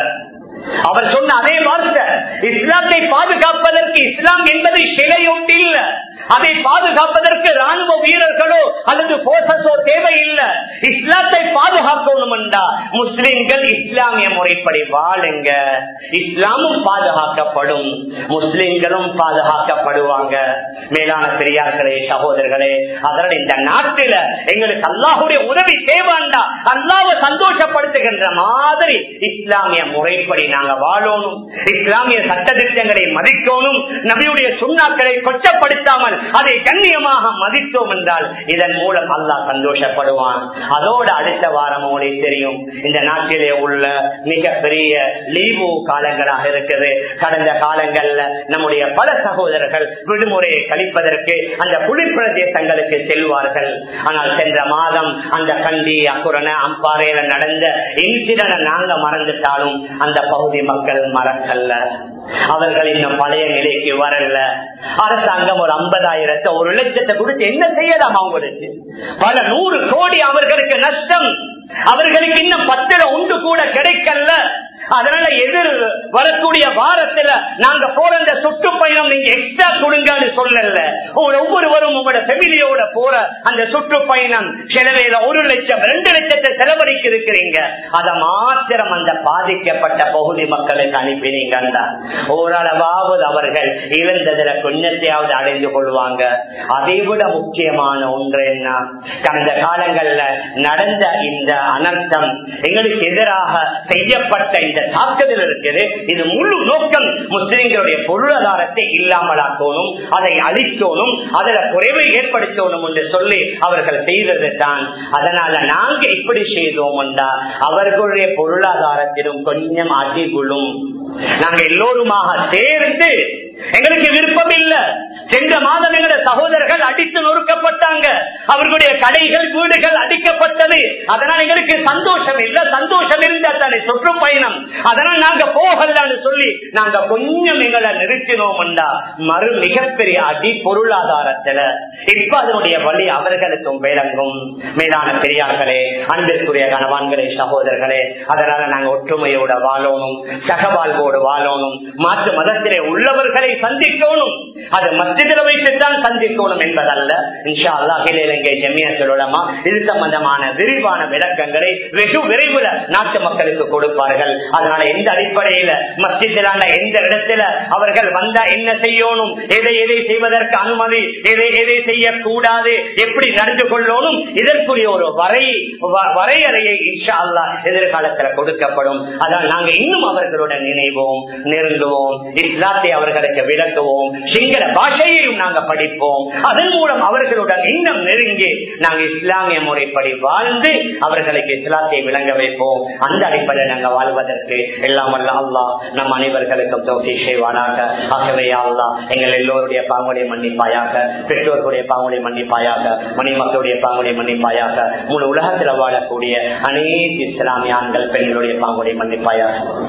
அவர் சொன்ன அதே வார்த்தை இஸ்லாத்தை பாதுகாப்பதற்கு இஸ்லாம் என்பது சிலை ஒன்று இல்ல அதை பாதுகாப்பதற்கு ராணுவ வீரர்களோ அல்லது போர்சஸோ தேவையில்லை இஸ்லாத்தை பாதுகாக்கணும் என்றா முஸ்லிம்கள் இஸ்லாமிய முறைப்படி வாழுங்க இஸ்லாமும் பாதுகாக்கப்படும் முஸ்லிம்களும் பாதுகாக்கப்படுவாங்க மேலான பெரியார்களே சகோதரர்களே அதனால் இந்த நாட்டில எங்களுக்கு அல்லாஹுடைய உதவி தேவாண்டா அல்லாவை சந்தோஷப்படுத்துகின்ற மாதிரி இஸ்லாமிய முறைப்படி நாங்க வாழணும் இஸ்லாமிய சட்ட திட்டங்களை மதிக்கணும் நபியுடைய சுண்ணாக்களை கொச்சப்படுத்தாமல் அதை கண்ணியமாக மதித்தோம் என்றால் இதன் மூலம் அல்லாஹ் சந்தோஷப்படுவான் அதோட அடுத்த வாரம் உங்களுக்கு தெரியும் இந்த நாட்டிலே உள்ள மிகப்பெரிய லீவு காலங்களாக இருக்குது கடந்த காலங்கள்ல நம்முடைய பல சகோதரர்கள் விடுமுறையை கழிப்பதற்கு அந்த குளிர் பிரதேசங்களுக்கு செல்வார்கள் ஆனால் சென்ற மாதம் அந்த கண்டி அக்குரண அம்பாறையில நடந்த இன்சிடனை நாங்க மறந்துட்டாலும் அந்த பகுதி மக்கள் மறக்கல்ல அவர்கள் இன்னும் பழைய நிலைக்கு வரல அரசாங்கம் ஒரு ஐம்பதாயிரத்தை ஒரு லட்சத்தை கொடுத்து என்ன செய்யலாம் அவங்களுக்கு பல நூறு கோடி அவர்களுக்கு நஷ்டம் அவர்களுக்கு இன்னும் பத்திர உண்டு கூட கிடைக்கல அதனால எதிர் வரக்கூடிய வாரத்துல நாங்க போற அந்த சுற்றுப்பயணம் நீங்க எக்ஸ்ட்ரா கொடுங்கன்னு சொல்லல ஒவ்வொருவரும் உங்களோட ஃபெமிலியோட போற அந்த சுற்றுப்பயணம் செலவையில ஒரு லட்சம் ரெண்டு லட்சத்தை செலவழிக்க இருக்கிறீங்க அத மாத்திரம் அந்த பாதிக்கப்பட்ட பகுதி மக்களுக்கு அனுப்பினீங்கன்னா ஓரளவாவது அவர்கள் இழந்ததுல கொஞ்சத்தையாவது அடைந்து கொள்வாங்க அதை விட முக்கியமான ஒன்று என்ன கடந்த காலங்கள்ல நடந்த இந்த அனர்த்தம் எங்களுக்கு எதிராக செய்யப்பட்ட இந்த தாக்குதல் இருக்குது இது முழு நோக்கம் முஸ்லிம்களுடைய பொருளாதாரத்தை இல்லாமலாக்கணும் அதை அழிக்கணும் அதுல குறைவை ஏற்படுத்தணும் என்று சொல்லி அவர்கள் செய்தது தான் அதனால நாங்க இப்படி செய்தோம் என்றா அவர்களுடைய பொருளாதாரத்திலும் கொஞ்சம் அதிகுளும் நாங்க எல்லோருமாக சேர்ந்து எங்களுக்கு விருப்பம் இல்ல சென்ற மாதம் எங்களுடைய சகோதரர்கள் அடித்து நொறுக்கப்பட்டாங்க அவர்களுடைய கடைகள் வீடுகள் அடிக்கப்பட்டது அதனால் எங்களுக்கு சந்தோஷம் இல்ல சந்தோஷம் இருந்தா தானே சுற்றுப்பயணம் அதனால் நாங்க போகலான்னு சொல்லி நாங்க கொஞ்சம் எங்களை நிறுத்தினோம்டா மறு மிகப்பெரிய அடி பொருளாதாரத்துல இப்ப அதனுடைய வழி அவர்களுக்கும் விளங்கும் மேலான பெரியார்களே அன்பிற்குரிய கணவான்களே சகோதரர்களே அதனால நாங்க ஒற்றுமையோட வாழணும் சகவாழ்வோடு வாழணும் மாற்று மதத்திலே உள்ளவர்களை சந்திக்கணும் அது மத்தியில வைத்துத்தான் சந்திக்கணும் என்பதல்ல இன்ஷா அல்லாஹிலே இலங்கை ஜெமியா சொல்லலாமா இது சம்பந்தமான விரிவான விளக்கங்களை வெகு விரைவில் நாட்டு மக்களுக்கு கொடுப்பார்கள் அதனால எந்த அடிப்படையில மத்தியிலான எந்த இடத்துல அவர்கள் வந்தா என்ன செய்யணும் எதை எதை செய்வதற்கு அனுமதி எதை எதை செய்யக்கூடாது எப்படி நடந்து கொள்ளணும் இதற்குரிய ஒரு வரை வரையறையை இன்ஷா அல்லா எதிர்காலத்தில் கொடுக்கப்படும் அதனால் நாங்க இன்னும் அவர்களுடன் நினைவோம் நெருங்குவோம் இஸ்லாத்தை அவர்களுக்கு விளக்குவோம் சிங்கள பாஷையையும் நாங்க படிப்போம் அதன் மூலம் அவர்களுடன் இன்னும் நெருங்கி நாங்க இஸ்லாமிய முறைப்படி வாழ்ந்து அவர்களுக்கு இஸ்லாத்தை விளங்க வைப்போம் அந்த அடிப்படையில் நாங்க வாழ்வதற்கு எல்லாம் வல்ல அல்லா நம் அனைவர்களுக்கும் தோசி செய்வானாக ஆகவே அல்லா எங்கள் எல்லோருடைய பாங்குடைய மன்னிப்பாயாக பெற்றோர்களுடைய பாங்குடைய மன்னிப்பாயாக மணிமக்களுடைய பாங்குடைய மன்னிப்பாயாக முழு உலகத்தில் வாழக்கூடிய அனைத்து இஸ்லாமிய ஆண்கள் பெண்களுடைய பாங்குடைய மன்னிப்பாயாக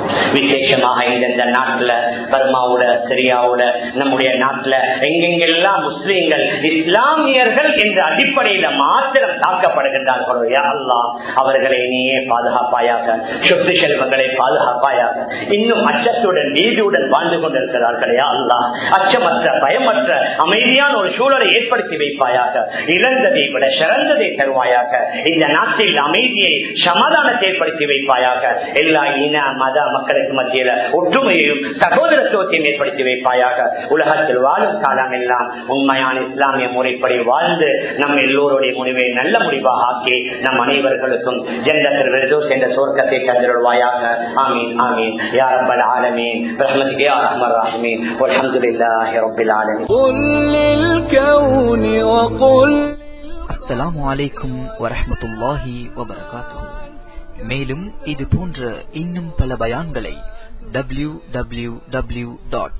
விசேஷமாக இந்த நாட்டுல பர்மாவோட சிரியாவோட நம்முடைய நாட்டுல எங்கெங்கெல்லாம் முஸ்லீம்கள் இஸ்லாமியர்கள் என்ற அடிப்படையில மாத்திரம் தாக்கப்படுகின்றார்களோ அல்லா அவர்களை நீயே பாதுகாப்பாயாக சொத்து செல்வங்களை பாதுகாப்பாயாக இன்னும் அச்சத்துடன் நீதியுடன் வாழ்ந்து கொண்டிருக்கிறார்களே அல்லா அச்சமற்ற பயமற்ற அமைதியான ஒரு சூழலை ஏற்படுத்தி வைப்பாயாக இழந்ததை விட சிறந்ததை தருவாயாக இந்த நாட்டில் அமைதியை சமாதானத்தை ஏற்படுத்தி வைப்பாயாக எல்லா இன மத மக்களுக்கு மத்தியில ஒற்றுமையையும் சகோதரத்துவத்தையும் ஏற்படுத்தி வைப்பாயாக உலகத்தில் வாழும் காலம் எல்லாம் உண்மையான இஸ்லாமிய முறைப்படி வாழ்ந்து நம் எல்லோருடைய முடிவை நல்ல முடிவாக ஆக்கி நம் அனைவர்களுக்கும் ஜெண்டத்தில் விருதோஸ் என்ற சொர்க்கத்தை தந்திருவாயாக ஆமீன் ஆமீன் யா ரப்பல் ஆலமீன் برحمتك يا ارحم الراحمين والحمد لله رب العالمين قل للكون وقل அஸ்ஸலாமு அலைக்கும் வரஹ்மத்துல்லாஹி வபரகாத்துஹு மேலும் இது போன்ற இன்னும் பல பயான்களை W W W dot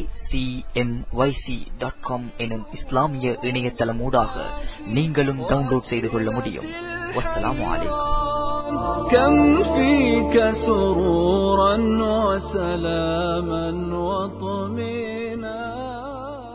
dot com எனும் இஸ்லாமிய இணையதளமூடாக நீங்களும் டவுன்லோட் செய்து கொள்ள முடியும் வஸ்ஸலாமு அலைக்கும் كم فيك سرورا وسلاما وطمئنا